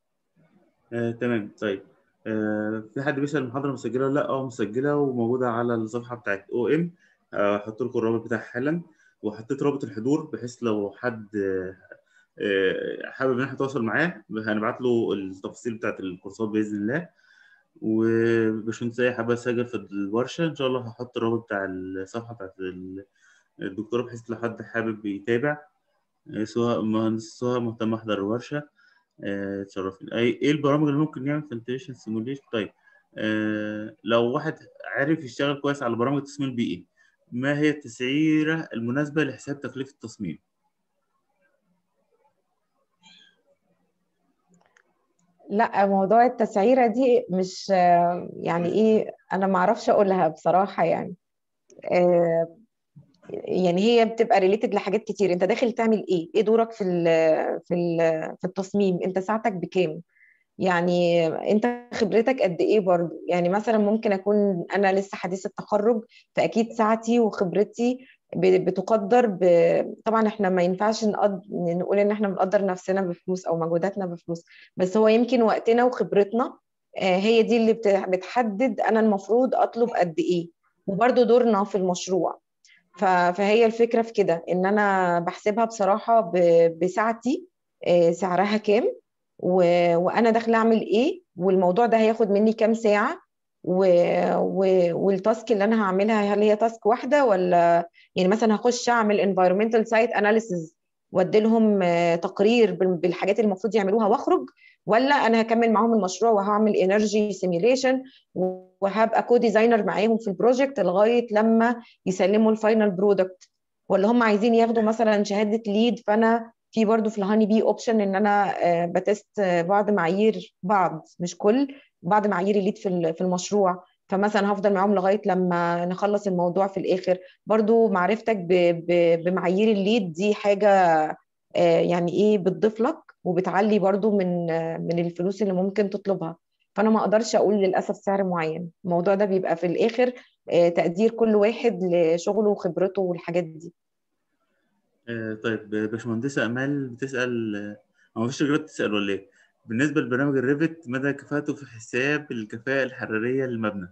آه، تمام طيب آه، في حد بيسأل المحاضرة مسجلة ولا لا؟ اه مسجلة وموجودة على الصفحة بتاعت او ام هحط لكم الرابط بتاعها حالا وحطيت رابط الحضور بحيث لو حد آه، حابب ان احنا نتواصل معاه هنبعت له التفاصيل بتاعت الكورسات باذن الله وباشمهندس اي حابب اسجل في الورشه ان شاء الله هحط الرابط بتاع الصفحه بتاعت الدكتوره بحيث لو حد حابب يتابع سواء مهندس سواء مهتم يحضر الورشه تشرفني اي ايه البرامج اللي ممكن نعمل فنتيشن سيموليشن طيب آه لو واحد عارف يشتغل كويس على برامج التصميم البيئي ما هي التسعيره المناسبه لحساب تكلفه التصميم لا موضوع التسعيره دي مش يعني ايه انا ما اعرفش اقولها بصراحه يعني آه يعني هي بتبقى ريليتد لحاجات كتير انت داخل تعمل ايه ايه دورك في ال في ال في التصميم انت ساعتك بكام يعني انت خبرتك قد ايه برضو يعني مثلا ممكن اكون انا لسه حديث التخرج فاكيد ساعتي وخبرتي بتقدر ب... طبعا احنا ما ينفعش نقد... نقول ان احنا بنقدر نفسنا بفلوس او مجهوداتنا بفلوس بس هو يمكن وقتنا وخبرتنا هي دي اللي بتحدد انا المفروض اطلب قد ايه وبرضو دورنا في المشروع فهي الفكره في كده ان انا بحسبها بصراحه بساعتي سعرها كام وانا داخله اعمل ايه والموضوع ده هياخد مني كام ساعه و... و... والتاسك اللي انا هعملها هل هي تاسك واحده ولا يعني مثلا هخش اعمل environmental site analysis وادي لهم تقرير بالحاجات اللي المفروض يعملوها واخرج ولا انا هكمل معاهم المشروع وهعمل انرجي سيميوليشن وهبقى كو ديزاينر معاهم في البروجكت لغايه لما يسلموا الفاينل برودكت ولا هم عايزين ياخدوا مثلا شهاده ليد فانا في برضو في الهاني بي اوبشن ان انا بتست بعض معايير بعض مش كل بعض معايير الليد في في المشروع فمثلا هفضل معاهم لغايه لما نخلص الموضوع في الاخر برضو معرفتك بمعايير الليد دي حاجه يعني ايه بتضيف لك وبتعلي برضو من من الفلوس اللي ممكن تطلبها فانا ما اقدرش اقول للاسف سعر معين الموضوع ده بيبقى في الاخر تقدير كل واحد لشغله وخبرته والحاجات دي طيب باشمهندسه امال بتسال او مفيش رجاله بتسال ولا ايه بالنسبه لبرنامج الريفت مدى كفاءته في حساب الكفاءه الحراريه للمبنى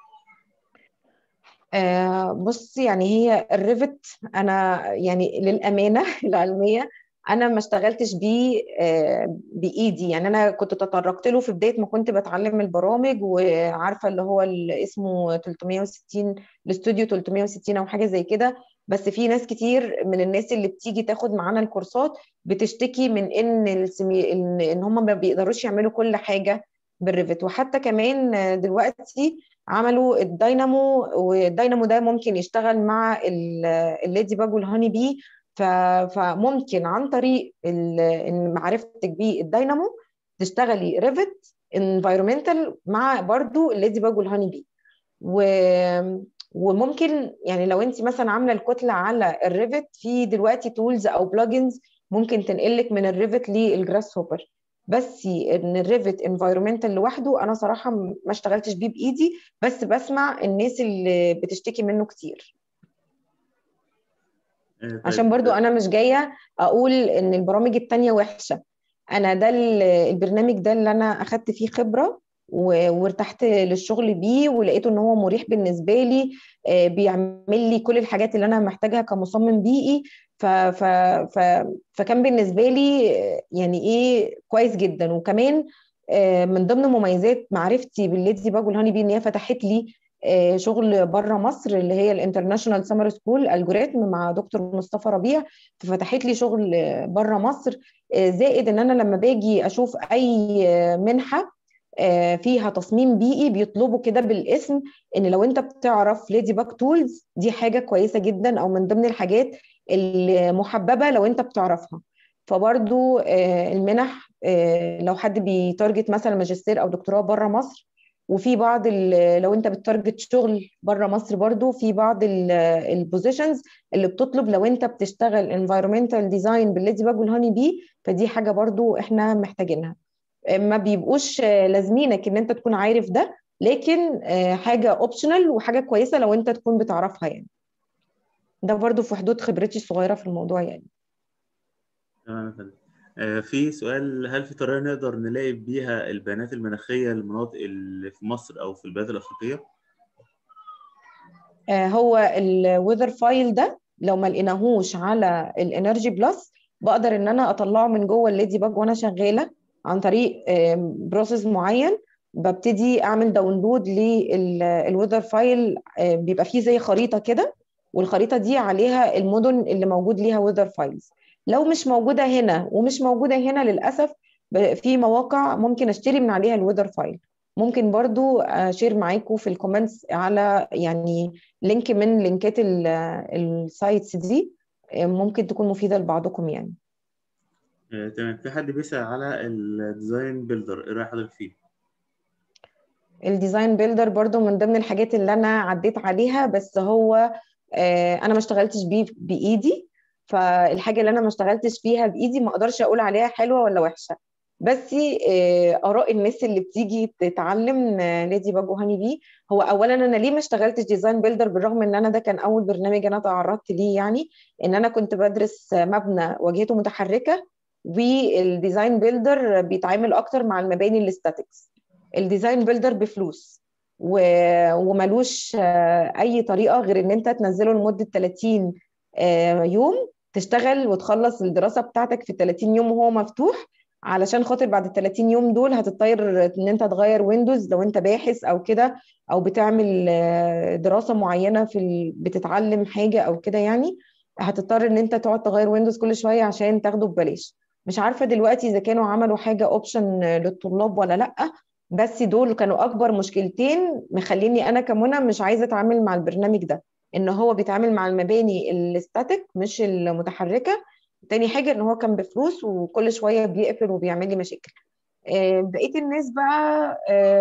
آه بص يعني هي الريفت انا يعني للامانه العلميه انا ما اشتغلتش بيه آه بايدي يعني انا كنت تطرقت له في بدايه ما كنت بتعلم البرامج وعارفه اللي هو اللي اسمه 360 الاستوديو 360 او حاجه زي كده بس في ناس كتير من الناس اللي بتيجي تاخد معانا الكورسات بتشتكي من ان السمي... ان, إن هم ما بيقدروش يعملوا كل حاجه بالريفت وحتى كمان دلوقتي عملوا الداينامو والداينامو ده ممكن يشتغل مع الليدي باج والهاني بي فممكن عن طريق معرفتك بالداينامو تشتغلي ريفت انفايرمنتال مع برضو الليدي باج والهاني بي و وممكن يعني لو انت مثلا عامله الكتله على الريفت في دلوقتي تولز او بلجنز ممكن تنقلك من الريفت للجراس هوبر بس ان الريفت انفايرمنتال لوحده انا صراحه ما اشتغلتش بيه بايدي بس بسمع الناس اللي بتشتكي منه كتير عشان برضو انا مش جايه اقول ان البرامج التانية وحشه انا ده البرنامج ده اللي انا اخدت فيه خبره وارتحت للشغل بيه ولقيته ان هو مريح بالنسبه لي بيعمل لي كل الحاجات اللي انا محتاجها كمصمم بيئي ف ف ف فكان بالنسبه لي يعني ايه كويس جدا وكمان من ضمن مميزات معرفتي بالليدي باج والهاني بي ان هي فتحت لي شغل بره مصر اللي هي الانترناشونال سمر سكول الجوريثم مع دكتور مصطفى ربيع ففتحت لي شغل بره مصر زائد ان انا لما باجي اشوف اي منحه فيها تصميم بيئي بيطلبوا كده بالاسم ان لو انت بتعرف ليدي باك تولز دي حاجه كويسه جدا او من ضمن الحاجات المحببه لو انت بتعرفها فبرضو المنح لو حد بيتارجت مثلا ماجستير او دكتوراه بره مصر وفي بعض لو انت بتارجت شغل بره مصر برضو في بعض البوزيشنز اللي بتطلب لو انت بتشتغل انفايرمنتال ديزاين بالليدي باج والهاني بي فدي حاجه برضو احنا محتاجينها ما بيبقوش لازمينك ان انت تكون عارف ده لكن حاجه اوبشنال وحاجه كويسه لو انت تكون بتعرفها يعني ده برضو في حدود خبرتي الصغيره في الموضوع يعني تمام في سؤال هل في طريقه نقدر نلاقي بيها البيانات المناخيه للمناطق اللي في مصر او في البلاد الافريقيه هو الويذر فايل ده لو ما لقيناهوش على الانرجي بلس بقدر ان انا اطلعه من جوه الليدي باج وانا شغاله عن طريق بروسيس معين ببتدي اعمل داونلود للويذر فايل بيبقى فيه زي خريطه كده والخريطه دي عليها المدن اللي موجود ليها ويذر فايلز لو مش موجوده هنا ومش موجوده هنا للاسف في مواقع ممكن اشتري من عليها الويذر فايل ممكن برضو اشير معاكم في الكومنتس على يعني لينك من لينكات السايتس دي ممكن تكون مفيده لبعضكم يعني آه، تمام في حد بيسأل على الديزاين بيلدر ايه رأي حضرتك فيه؟ الديزاين بيلدر برضو من ضمن الحاجات اللي انا عديت عليها بس هو آه انا ما اشتغلتش بيه بايدي فالحاجه اللي انا ما اشتغلتش فيها بايدي ما اقدرش اقول عليها حلوه ولا وحشه بس آه اراء الناس اللي بتيجي تتعلم ليدي باج وهاني بي هو اولا انا ليه ما اشتغلتش ديزاين بيلدر بالرغم ان انا ده كان اول برنامج انا تعرضت ليه يعني ان انا كنت بدرس مبنى واجهته متحركه والديزاين بيلدر بيتعامل اكتر مع المباني الاستاتيكس الديزاين بيلدر بفلوس و... وملوش اي طريقه غير ان انت تنزله لمده 30 يوم تشتغل وتخلص الدراسه بتاعتك في 30 يوم وهو مفتوح علشان خاطر بعد ال 30 يوم دول هتضطر ان انت تغير ويندوز لو انت باحث او كده او بتعمل دراسه معينه في ال... بتتعلم حاجه او كده يعني هتضطر ان انت تقعد تغير ويندوز كل شويه عشان تاخده ببلاش مش عارفه دلوقتي اذا كانوا عملوا حاجه اوبشن للطلاب ولا لا بس دول كانوا اكبر مشكلتين مخليني انا كمنى مش عايزه اتعامل مع البرنامج ده ان هو بيتعامل مع المباني الاستاتيك مش المتحركه تاني حاجه ان هو كان بفلوس وكل شويه بيقفل وبيعمل لي مشاكل بقيه الناس بقى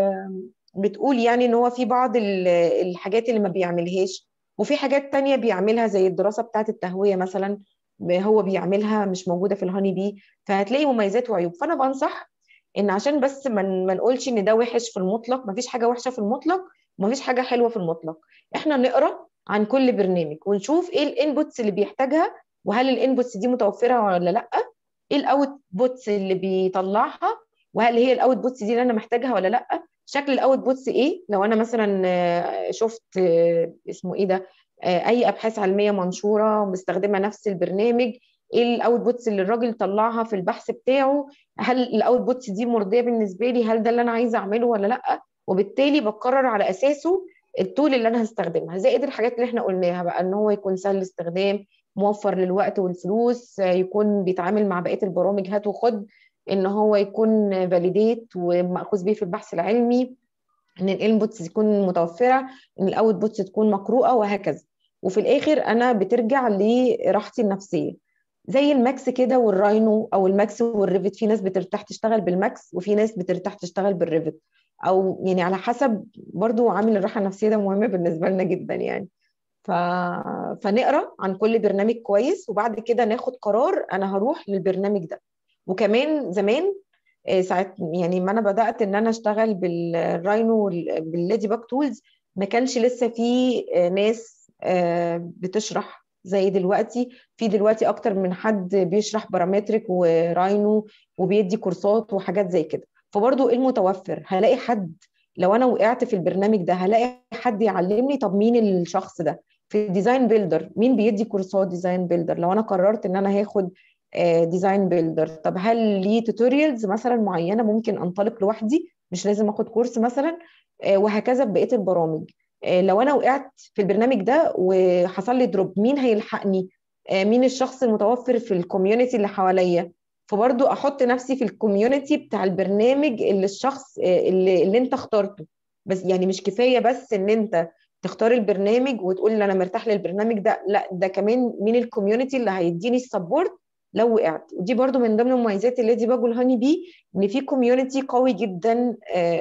بتقول يعني ان هو في بعض الحاجات اللي ما بيعملهاش وفي حاجات تانية بيعملها زي الدراسه بتاعه التهويه مثلا هو بيعملها مش موجوده في الهاني بي فهتلاقي مميزات وعيوب فانا بنصح ان عشان بس ما ما نقولش ان ده وحش في المطلق مفيش حاجه وحشه في المطلق ومفيش حاجه حلوه في المطلق احنا نقرا عن كل برنامج ونشوف ايه الانبوتس اللي بيحتاجها وهل الانبوتس دي متوفره ولا لا ايه الاوت بوتس اللي بيطلعها وهل هي الاوت بوتس دي اللي انا محتاجها ولا لا شكل الاوت بوتس ايه لو انا مثلا شفت اسمه ايه ده اي ابحاث علميه منشوره مستخدمه نفس البرنامج ايه الاوت بوتس اللي الراجل طلعها في البحث بتاعه هل الاوت بوتس دي مرضيه بالنسبه لي هل ده اللي انا عايزه اعمله ولا لا وبالتالي بقرر على اساسه التول اللي انا هستخدمها زائد الحاجات اللي احنا قلناها بقى ان هو يكون سهل الاستخدام موفر للوقت والفلوس يكون بيتعامل مع بقيه البرامج هات وخد ان هو يكون فاليديت ومأخوذ به في البحث العلمي ان الانبوتس تكون متوفره ان الاوتبوتس تكون مقروءه وهكذا وفي الاخر انا بترجع لراحتي النفسيه زي الماكس كده والراينو او الماكس والريفت في ناس بترتاح تشتغل بالماكس وفي ناس بترتاح تشتغل بالريفت او يعني على حسب برضو عامل الراحه النفسيه ده مهم بالنسبه لنا جدا يعني ف... فنقرا عن كل برنامج كويس وبعد كده ناخد قرار انا هروح للبرنامج ده وكمان زمان ساعات يعني ما انا بدات ان انا اشتغل بالراينو بالليدي باك تولز ما كانش لسه في ناس بتشرح زي دلوقتي في دلوقتي اكتر من حد بيشرح بارامتريك وراينو وبيدي كورسات وحاجات زي كده فبرضه ايه المتوفر هلاقي حد لو انا وقعت في البرنامج ده هلاقي حد يعلمني طب مين الشخص ده في ديزاين بيلدر مين بيدي كورسات ديزاين بيلدر لو انا قررت ان انا هاخد ديزاين بيلدر طب هل ليه توتوريالز مثلا معينه ممكن انطلق لوحدي مش لازم اخد كورس مثلا وهكذا بقيه البرامج لو انا وقعت في البرنامج ده وحصل لي دروب مين هيلحقني مين الشخص المتوفر في الكوميونتي اللي حواليا فبرضو احط نفسي في الكوميونتي بتاع البرنامج اللي الشخص اللي, اللي انت اخترته بس يعني مش كفايه بس ان انت تختار البرنامج وتقول انا مرتاح للبرنامج ده لا ده كمان مين الكوميونتي اللي هيديني السبورت لو وقعت ودي برضو من ضمن مميزات الليدي باج والهاني بي ان في كوميونتي قوي جدا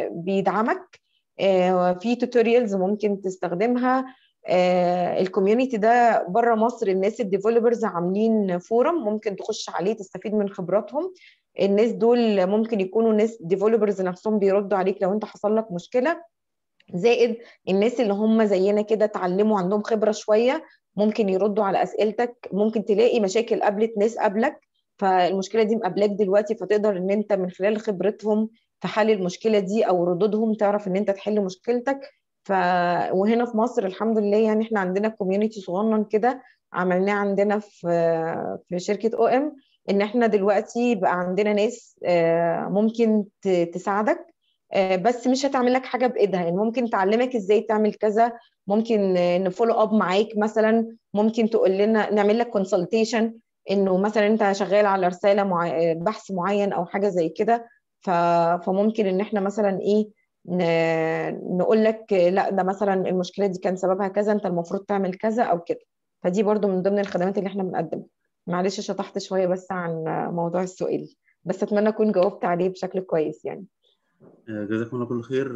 بيدعمك في توتوريالز ممكن تستخدمها الكوميونتي ده بره مصر الناس الديفلوبرز عاملين فورم ممكن تخش عليه تستفيد من خبراتهم الناس دول ممكن يكونوا ناس ديفلوبرز نفسهم بيردوا عليك لو انت حصل لك مشكله زائد الناس اللي هم زينا كده اتعلموا عندهم خبره شويه ممكن يردوا على اسئلتك ممكن تلاقي مشاكل قابلت ناس قبلك فالمشكله دي مقابلاك دلوقتي فتقدر ان انت من خلال خبرتهم في حل المشكله دي او ردودهم تعرف ان انت تحل مشكلتك ف وهنا في مصر الحمد لله يعني احنا عندنا كوميونتي صغنن كده عملناه عندنا في في شركه او ام ان احنا دلوقتي بقى عندنا ناس ممكن تساعدك بس مش هتعمل لك حاجه بايدها يعني ممكن تعلمك ازاي تعمل كذا ممكن نفولو اب معاك مثلا ممكن تقول لنا نعمل لك كونسلتيشن انه مثلا انت شغال على رساله مع... بحث معين او حاجه زي كده ف... فممكن ان احنا مثلا ايه ن... نقول لك لا ده مثلا المشكله دي كان سببها كذا انت المفروض تعمل كذا او كده فدي برضو من ضمن الخدمات اللي احنا بنقدمها معلش شطحت شويه بس عن موضوع السؤال بس اتمنى اكون جاوبت عليه بشكل كويس يعني جزاكم الله كل خير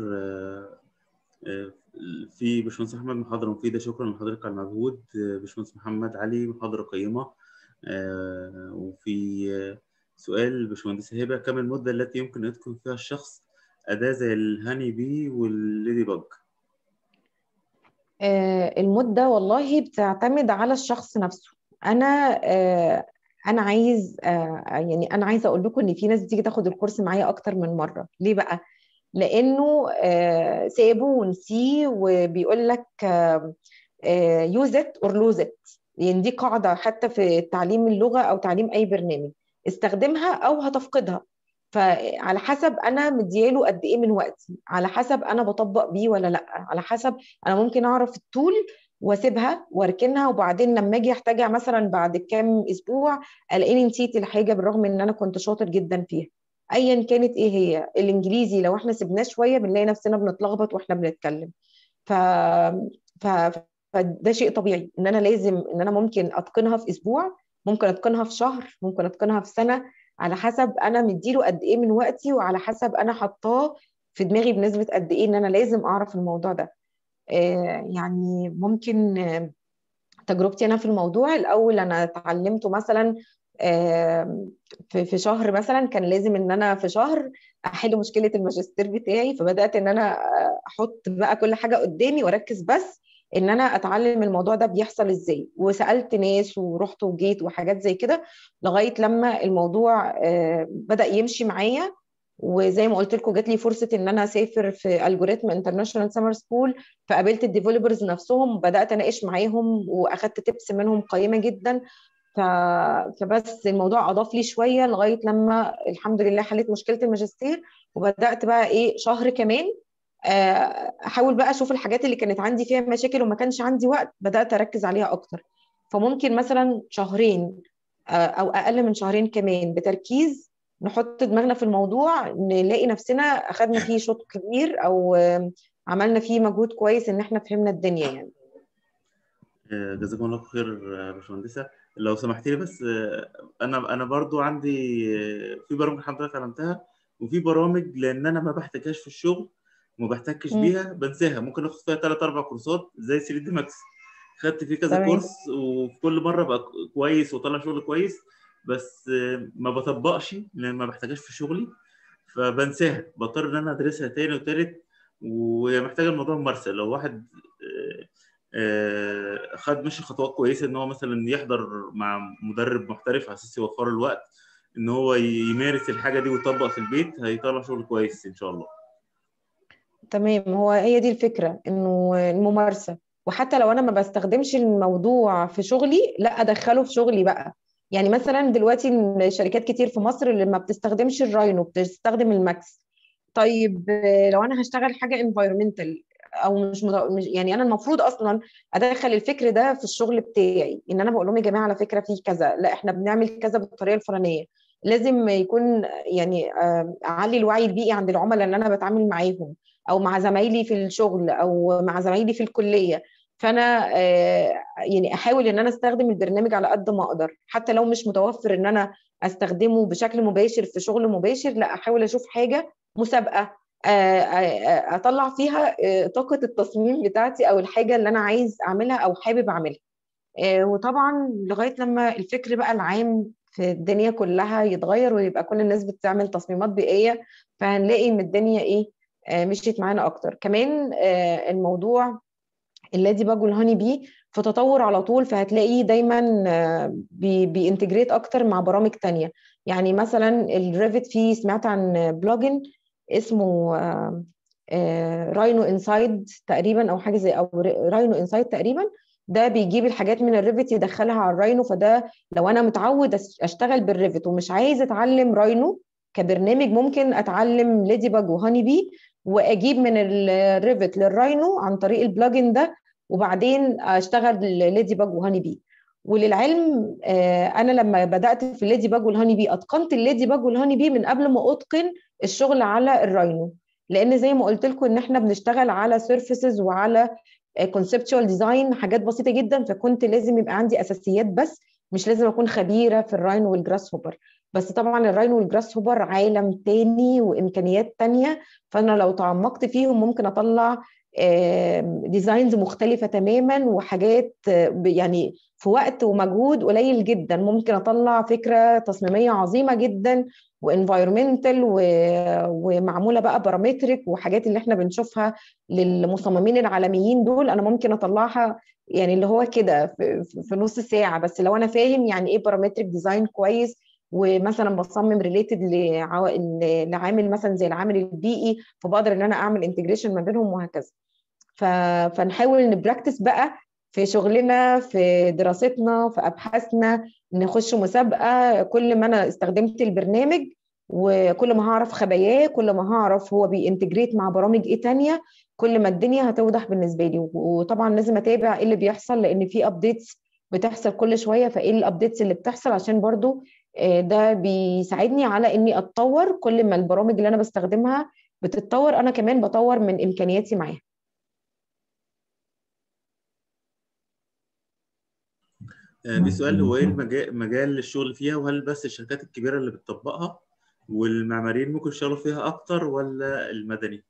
في باشمهندس احمد محاضره مفيده شكرا لحضرتك على المجهود باشمهندس محمد علي محاضره قيمه وفي سؤال باشمهندس هبه كم المده التي يمكن ان يتقن فيها الشخص اداه زي الهاني بي والليدي باج المده والله بتعتمد على الشخص نفسه انا انا عايز يعني انا عايزه اقول لكم ان في ناس بتيجي تاخد الكورس معايا اكتر من مره ليه بقى لانه سابه ونسيه وبيقول لك يوز ات اور لوز ات يعني دي قاعده حتى في تعليم اللغه او تعليم اي برنامج استخدمها او هتفقدها فعلى حسب انا مدياله قد ايه من وقتي على حسب انا بطبق بيه ولا لا على حسب انا ممكن اعرف التول واسيبها واركنها وبعدين لما اجي احتاجها مثلا بعد كام اسبوع الاقيني نسيت الحاجه بالرغم ان انا كنت شاطر جدا فيها ايا كانت ايه هي الانجليزي لو احنا سيبناه شويه بنلاقي نفسنا بنتلخبط واحنا بنتكلم ف... ف... فده شيء طبيعي ان انا لازم ان انا ممكن اتقنها في اسبوع ممكن اتقنها في شهر ممكن اتقنها في سنه على حسب انا مديله قد ايه من وقتي وعلى حسب انا حطاه في دماغي بنسبه قد ايه ان انا لازم اعرف الموضوع ده يعني ممكن تجربتي انا في الموضوع الاول انا اتعلمته مثلا في شهر مثلا كان لازم ان انا في شهر احل مشكله الماجستير بتاعي فبدات ان انا احط بقى كل حاجه قدامي واركز بس ان انا اتعلم الموضوع ده بيحصل ازاي وسالت ناس ورحت وجيت وحاجات زي كده لغايه لما الموضوع بدا يمشي معايا وزي ما قلت لكم جات لي فرصه ان انا اسافر في الجوريثم انترناشونال سمر سكول فقابلت الديفلوبرز نفسهم بدات اناقش معاهم واخدت تبس منهم قيمه جدا ف... فبس الموضوع اضاف لي شويه لغايه لما الحمد لله حليت مشكله الماجستير وبدات بقى ايه شهر كمان احاول بقى اشوف الحاجات اللي كانت عندي فيها مشاكل وما كانش عندي وقت بدات اركز عليها اكتر فممكن مثلا شهرين او اقل من شهرين كمان بتركيز نحط دماغنا في الموضوع نلاقي نفسنا اخدنا فيه شوط كبير او عملنا فيه مجهود كويس ان احنا فهمنا الدنيا يعني جزاكم الله خير يا باشمهندسه لو سمحتي لي بس انا انا برضو عندي في برامج الحمد لله اتعلمتها وفي برامج لان انا ما بحتاجهاش في الشغل وما بحتاجش بيها بنساها ممكن اخد فيها ثلاث اربع كورسات زي 3 دي ماكس خدت فيه كذا تمام. كورس وفي كل مره بقى كويس وطلع شغل كويس بس ما بطبقش لان ما بحتاجهاش في شغلي فبنساها بضطر ان انا ادرسها تاني وتالت ومحتاجه الموضوع ممارسه لو واحد خد ماشي خطوات كويسه ان هو مثلا يحضر مع مدرب محترف على اساس يوفر الوقت ان هو يمارس الحاجه دي ويطبق في البيت هيطلع شغل كويس ان شاء الله تمام هو هي دي الفكره انه الممارسه وحتى لو انا ما بستخدمش الموضوع في شغلي لا ادخله في شغلي بقى يعني مثلا دلوقتي شركات كتير في مصر اللي ما بتستخدمش الراينو بتستخدم الماكس طيب لو انا هشتغل حاجه انفايرمنتال او مش, مش يعني انا المفروض اصلا ادخل الفكر ده في الشغل بتاعي ان انا بقول لهم يا جماعه على فكره في كذا لا احنا بنعمل كذا بالطريقه الفلانيه لازم يكون يعني اعلي الوعي البيئي عند العملاء اللي انا بتعامل معاهم او مع زمايلي في الشغل او مع زمايلي في الكليه فانا يعني احاول ان انا استخدم البرنامج على قد ما اقدر حتى لو مش متوفر ان انا استخدمه بشكل مباشر في شغل مباشر لا احاول اشوف حاجه مسابقه اطلع فيها طاقه التصميم بتاعتي او الحاجه اللي انا عايز اعملها او حابب اعملها وطبعا لغايه لما الفكر بقى العام في الدنيا كلها يتغير ويبقى كل الناس بتعمل تصميمات بيئيه فهنلاقي ان الدنيا ايه مشيت معانا اكتر كمان الموضوع اللادي باج والهاني بي في تطور على طول فهتلاقيه دايما بي بينتجريت اكتر مع برامج تانية يعني مثلا الريفت فيه سمعت عن بلوجن اسمه راينو انسايد تقريبا او حاجه زي او راينو انسايد تقريبا ده بيجيب الحاجات من الريفت يدخلها على الراينو فده لو انا متعود اشتغل بالريفت ومش عايز اتعلم راينو كبرنامج ممكن اتعلم ليدي باج وهاني بي واجيب من الريفت للراينو عن طريق البلجن ده وبعدين اشتغل ليدي باج وهاني بي وللعلم انا لما بدات في الليدي باج والهاني بي اتقنت الليدي باج والهاني بي من قبل ما اتقن الشغل على الراينو لان زي ما قلت لكم ان احنا بنشتغل على سيرفيسز وعلى كونسبتشوال ديزاين حاجات بسيطه جدا فكنت لازم يبقى عندي اساسيات بس مش لازم اكون خبيره في الراينو والجراس هوبر بس طبعا الراينو والجراس هوبر عالم تاني وامكانيات تانية فانا لو تعمقت فيهم ممكن اطلع ديزاينز مختلفة تماما وحاجات يعني في وقت ومجهود قليل جدا ممكن اطلع فكرة تصميمية عظيمة جدا وانفايرمنتال ومعمولة بقى بارامتريك وحاجات اللي احنا بنشوفها للمصممين العالميين دول انا ممكن اطلعها يعني اللي هو كده في نص ساعة بس لو انا فاهم يعني ايه بارامتريك ديزاين كويس ومثلا بصمم ريليتد لعامل مثلا زي العامل البيئي فبقدر ان انا اعمل انتجريشن ما بينهم وهكذا ف... فنحاول نبراكتس بقى في شغلنا في دراستنا في ابحاثنا نخش مسابقه كل ما انا استخدمت البرنامج وكل ما هعرف خباياه كل ما هعرف هو بينتجريت مع برامج ايه تانية كل ما الدنيا هتوضح بالنسبه لي وطبعا لازم اتابع ايه اللي بيحصل لان في ابديتس بتحصل كل شويه فايه الابديتس اللي بتحصل عشان برضو ده بيساعدني على اني اتطور كل ما البرامج اللي انا بستخدمها بتتطور انا كمان بطور من امكانياتي معاها في سؤال هو ايه المجال مجال الشغل فيها وهل بس الشركات الكبيره اللي بتطبقها والمعماريين ممكن يشتغلوا فيها اكتر ولا المدني؟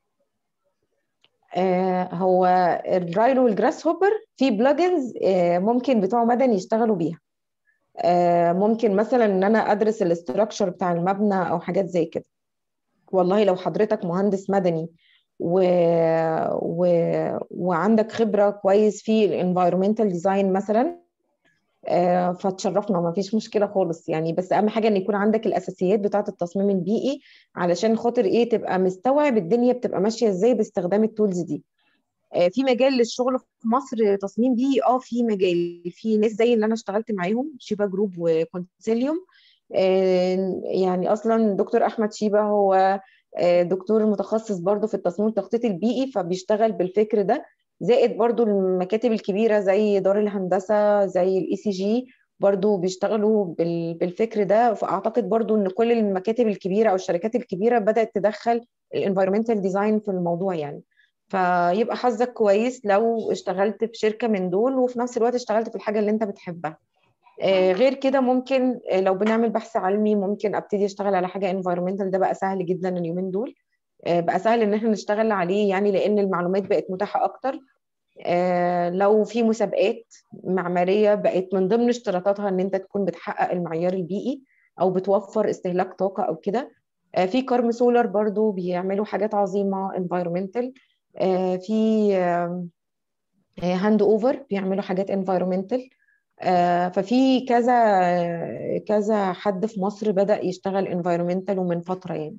آه هو الرايلو والجراس هوبر في بلجنز آه ممكن بتوع مدني يشتغلوا بيها آه ممكن مثلا ان انا ادرس الاستراكشر بتاع المبنى او حاجات زي كده والله لو حضرتك مهندس مدني و... و... وعندك خبره كويس في الانفايرمنتال ديزاين مثلا آه فتشرفنا ما فيش مشكله خالص يعني بس اهم حاجه ان يكون عندك الاساسيات بتاعه التصميم البيئي علشان خاطر ايه تبقى مستوعب الدنيا بتبقى ماشيه ازاي باستخدام التولز دي آه في مجال للشغل في مصر تصميم بيئي اه في مجال في ناس زي اللي انا اشتغلت معاهم شيبا جروب وكونسيليوم آه يعني اصلا دكتور احمد شيبا هو دكتور متخصص برضه في التصميم التخطيطي البيئي فبيشتغل بالفكر ده زائد برضو المكاتب الكبيره زي دار الهندسه زي الاي سي جي برضو بيشتغلوا بالفكر ده فاعتقد برضو ان كل المكاتب الكبيره او الشركات الكبيره بدات تدخل الانفايرمنتال ديزاين في الموضوع يعني فيبقى حظك كويس لو اشتغلت في شركه من دول وفي نفس الوقت اشتغلت في الحاجه اللي انت بتحبها غير كده ممكن لو بنعمل بحث علمي ممكن ابتدي اشتغل على حاجه انفايرمنتال ده بقى سهل جدا اليومين دول بقى سهل ان احنا نشتغل عليه يعني لان المعلومات بقت متاحه اكتر لو في مسابقات معماريه بقت من ضمن اشتراطاتها ان انت تكون بتحقق المعيار البيئي او بتوفر استهلاك طاقه او كده في كارم سولار برضو بيعملوا حاجات عظيمه انفايرمنتال في هاند اوفر بيعملوا حاجات انفايرمنتال ففي كذا كذا حد في مصر بدا يشتغل انفايرمنتال ومن فتره يعني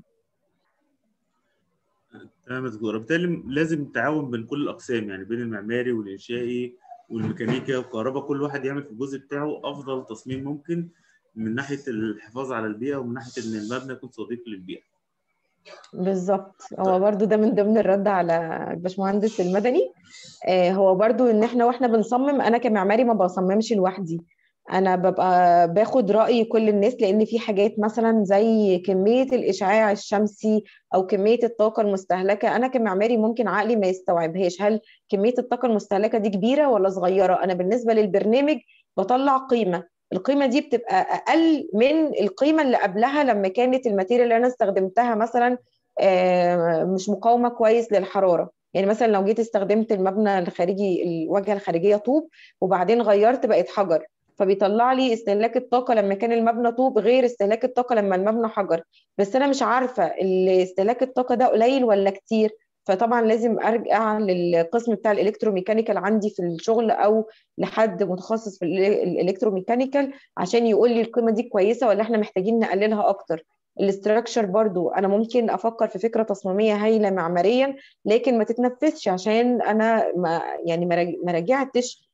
تمام مذكورة بالتالي لازم تعاون بين كل الأقسام يعني بين المعماري والإنشائي والميكانيكا والكهرباء كل واحد يعمل في الجزء بتاعه أفضل تصميم ممكن من ناحية الحفاظ على البيئة ومن ناحية إن المبنى يكون صديق للبيئة. بالظبط هو برضو ده من ضمن الرد على الباشمهندس المدني هو برضو ان احنا واحنا بنصمم انا كمعماري ما بصممش لوحدي انا ببقى باخد راي كل الناس لان في حاجات مثلا زي كميه الاشعاع الشمسي او كميه الطاقه المستهلكه انا كمعماري ممكن عقلي ما يستوعبهاش هل كميه الطاقه المستهلكه دي كبيره ولا صغيره انا بالنسبه للبرنامج بطلع قيمه القيمه دي بتبقى اقل من القيمه اللي قبلها لما كانت الماتيريال اللي انا استخدمتها مثلا مش مقاومه كويس للحراره يعني مثلا لو جيت استخدمت المبنى الخارجي الواجهه الخارجيه طوب وبعدين غيرت بقت حجر فبيطلع لي استهلاك الطاقه لما كان المبنى طوب غير استهلاك الطاقه لما المبنى حجر بس انا مش عارفه استهلاك الطاقه ده قليل ولا كتير فطبعا لازم ارجع للقسم بتاع الالكتروميكانيكال عندي في الشغل او لحد متخصص في الالكتروميكانيكال عشان يقول لي القيمه دي كويسه ولا احنا محتاجين نقللها اكتر الاستراكشر برضو انا ممكن افكر في فكره تصميميه هايله معماريا لكن ما تتنفذش عشان انا ما يعني ما راجعتش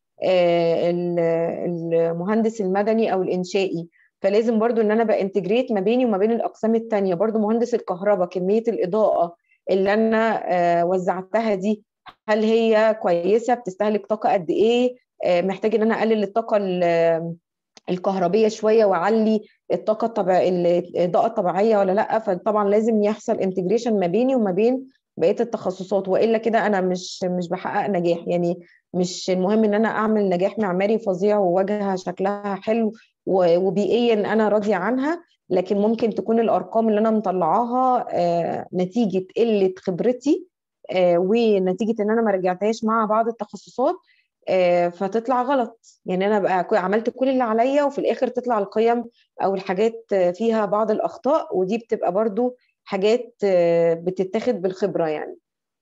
المهندس المدني او الانشائي فلازم برضو ان انا بانتجريت ما بيني وما بين الاقسام الثانيه برضو مهندس الكهرباء كميه الاضاءه اللي انا وزعتها دي هل هي كويسه بتستهلك طاقه قد ايه محتاج ان انا اقلل الطاقه الكهربيه شويه واعلي الطاقه الطبيعيه الاضاءه الطبيعيه ولا لا فطبعا لازم يحصل انتجريشن ما بيني وما بين بقيه التخصصات والا كده انا مش مش بحقق نجاح يعني مش المهم ان انا اعمل نجاح معماري فظيع وواجهه شكلها حلو وبيئيا انا راضيه عنها لكن ممكن تكون الارقام اللي انا مطلعاها نتيجه قله خبرتي ونتيجه ان انا ما رجعتهاش مع بعض التخصصات فتطلع غلط يعني انا بقى عملت كل اللي عليا وفي الاخر تطلع القيم او الحاجات فيها بعض الاخطاء ودي بتبقى برضو حاجات بتتاخد بالخبره يعني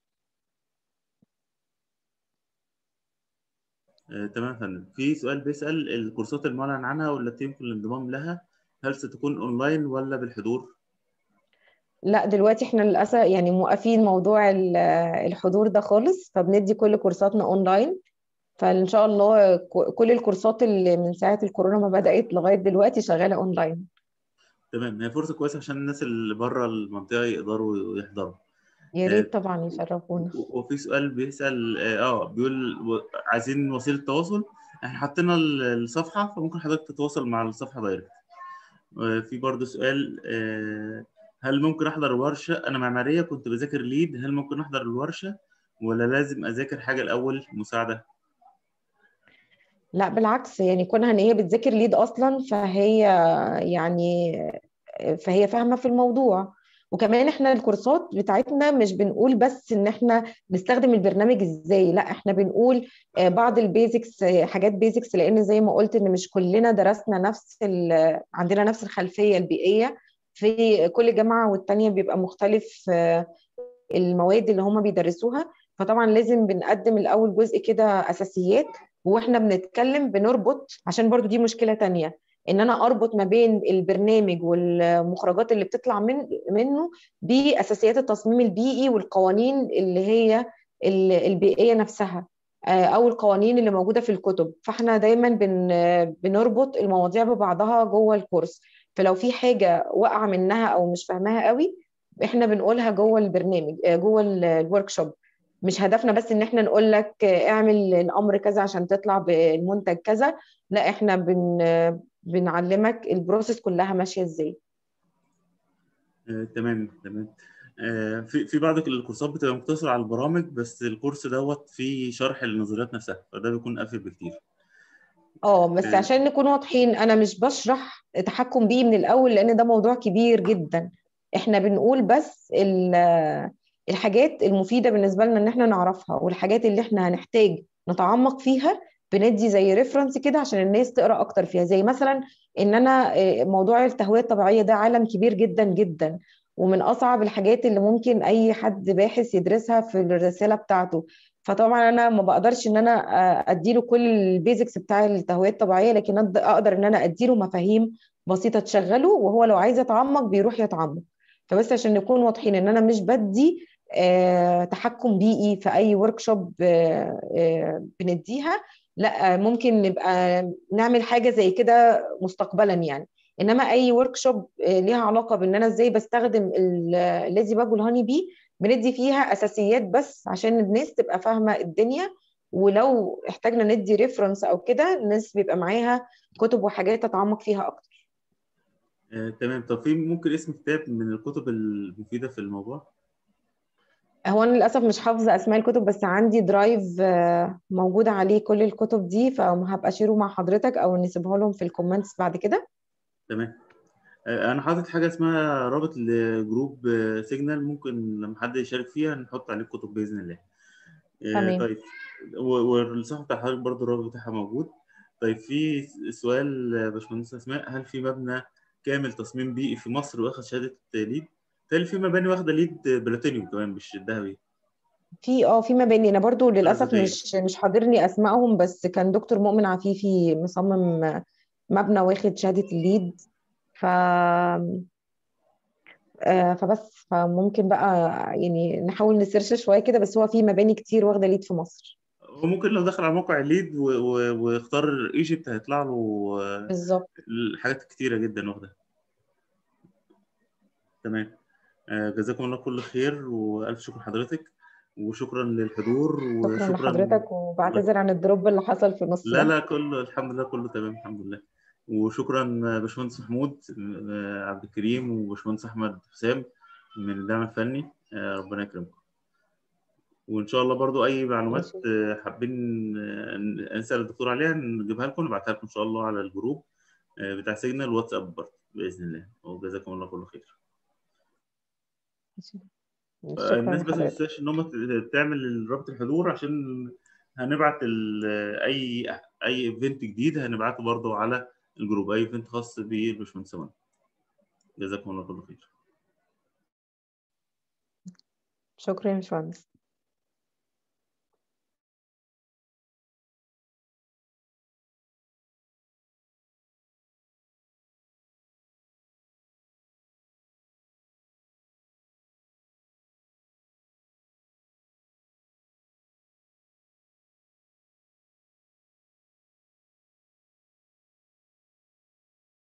آه، تمام يا فندم في سؤال بيسأل الكورسات المعلن عنها والتي يمكن الانضمام لها هل ستكون اونلاين ولا بالحضور؟ لا دلوقتي احنا للاسف يعني موقفين موضوع الحضور ده خالص فبندي كل كورساتنا اونلاين فان شاء الله كل الكورسات اللي من ساعه الكورونا ما بدات لغايه دلوقتي شغاله اونلاين تمام هي فرصه كويسه عشان الناس اللي بره المنطقه يقدروا يحضروا يا ريت طبعا يشرفونا وفي سؤال بيسال اه بيقول عايزين وسيله تواصل احنا حطينا الصفحه فممكن حضرتك تتواصل مع الصفحه دايركت في برضه سؤال هل ممكن احضر ورشه انا معماريه كنت بذاكر ليد هل ممكن احضر الورشه ولا لازم اذاكر حاجه الاول مساعده لا بالعكس يعني كونها ان هي بتذاكر ليد اصلا فهي يعني فهي فاهمه في الموضوع وكمان احنا الكورسات بتاعتنا مش بنقول بس ان احنا نستخدم البرنامج ازاي لا احنا بنقول بعض البيزكس حاجات بيزكس لان زي ما قلت ان مش كلنا درسنا نفس عندنا نفس الخلفيه البيئيه في كل جامعه والتانيه بيبقى مختلف المواد اللي هم بيدرسوها فطبعا لازم بنقدم الاول جزء كده اساسيات واحنا بنتكلم بنربط عشان برضو دي مشكله تانية ان انا اربط ما بين البرنامج والمخرجات اللي بتطلع من منه باساسيات التصميم البيئي والقوانين اللي هي البيئيه نفسها او القوانين اللي موجوده في الكتب فاحنا دايما بن بنربط المواضيع ببعضها جوه الكورس فلو في حاجه واقعه منها او مش فاهماها قوي احنا بنقولها جوه البرنامج جوه الورك شوب مش هدفنا بس ان احنا نقول لك اعمل الامر كذا عشان تطلع بالمنتج كذا لا احنا بن بنعلمك البروسيس كلها ماشيه ازاي آه، تمام تمام آه، في في بعض الكورسات بتبقى مقتصرة على البرامج بس الكورس دوت فيه شرح للنظريات نفسها فده بيكون افيد بكتير اه بس آه. عشان نكون واضحين انا مش بشرح تحكم بيه من الاول لان ده موضوع كبير جدا احنا بنقول بس ال- الحاجات المفيده بالنسبه لنا ان احنا نعرفها والحاجات اللي احنا هنحتاج نتعمق فيها بندي زي ريفرنس كده عشان الناس تقرا اكتر فيها زي مثلا ان انا آه، موضوع التهويه الطبيعيه ده عالم كبير جدا جدا ومن اصعب الحاجات اللي ممكن اي حد باحث يدرسها في الرساله بتاعته فطبعا انا ما بقدرش ان انا آه، اديله كل البيزكس بتاع التهويه الطبيعيه لكن أد- اقدر ان انا اديله مفاهيم بسيطه تشغله وهو لو عايز يتعمق بيروح يتعمق فبس عشان نكون واضحين ان انا مش بدي آه، تحكم بيئي في اي ورك شوب بنديها لا آه، ممكن نبقى نعمل حاجه زي كده مستقبلا يعني انما اي ورك شوب ليها علاقه بان انا ازاي بستخدم الليزي باج والهاني بي بندي فيها اساسيات بس عشان الناس تبقى فاهمه الدنيا ولو احتاجنا ندي ريفرنس او كده الناس بيبقى معاها كتب وحاجات تتعمق فيها اكتر آه، تمام طب في ممكن اسم كتاب من الكتب المفيدة في الموضوع هو انا للاسف مش حافظه اسماء الكتب بس عندي درايف آه، موجود عليه كل الكتب دي فهبقى اشيره مع حضرتك او نسيبها لهم في الكومنتس بعد كده تمام آه، انا حاطط حاجة اسمها رابط لجروب آه، سيجنال ممكن لما حد يشارك فيها نحط عليه الكتب بإذن الله آه، تمام. طيب و- والصفحة بتاع حضرتك برضه الرابط بتاعها موجود طيب في سؤال آه، باشمهندس اسماء هل في مبنى كامل تصميم بيئي في مصر واخد شهادة ليد؟ هل في مباني واخدة ليد بلاتينيوم كمان مش الذهبي؟ في اه في مباني انا برضو للاسف ذاتية. مش مش حاضرني اسمائهم بس كان دكتور مؤمن عفيفي مصمم مبنى واخد شهاده الليد ف آه، فبس فممكن بقى يعني نحاول نسيرش شويه كده بس هو في مباني كتير واخده ليد في مصر وممكن لو دخل على موقع الليد و- و- واختار ايجيبت هيطلع له آه، بالظبط الحاجات كتيرة جدا واخدة تمام آه، جزاكم الله كل خير وألف شكر لحضرتك وشكرا للحضور شكرا وشكرا لحضرتك وبعتذر عن الدروب اللي حصل في النص لا ده لا كله الحمد لله كله تمام الحمد لله وشكرا باشمهندس محمود آه، عبد الكريم وباشمهندس احمد حسام من الدعم الفني آه، ربنا يكرمكم وان شاء الله برضو اي معلومات ماشي. آه، حابين آه، نسال الدكتور عليها نجيبها لكم نبعتها لكم ان شاء الله على الجروب آه، بتاع سيجنال واتساب برضو باذن الله وجزاكم الله كل خير شكرا الناس بس ما لحضرتك تنساش ان هم ت- تعمل رابط الحضور عشان هنبعت ال- اي اي ايفنت جديد هنبعته برضو على الجروب اي ايفنت خاص بالباشمهندس سمان جزاكم الله كل خير شكرا يا باشمهندس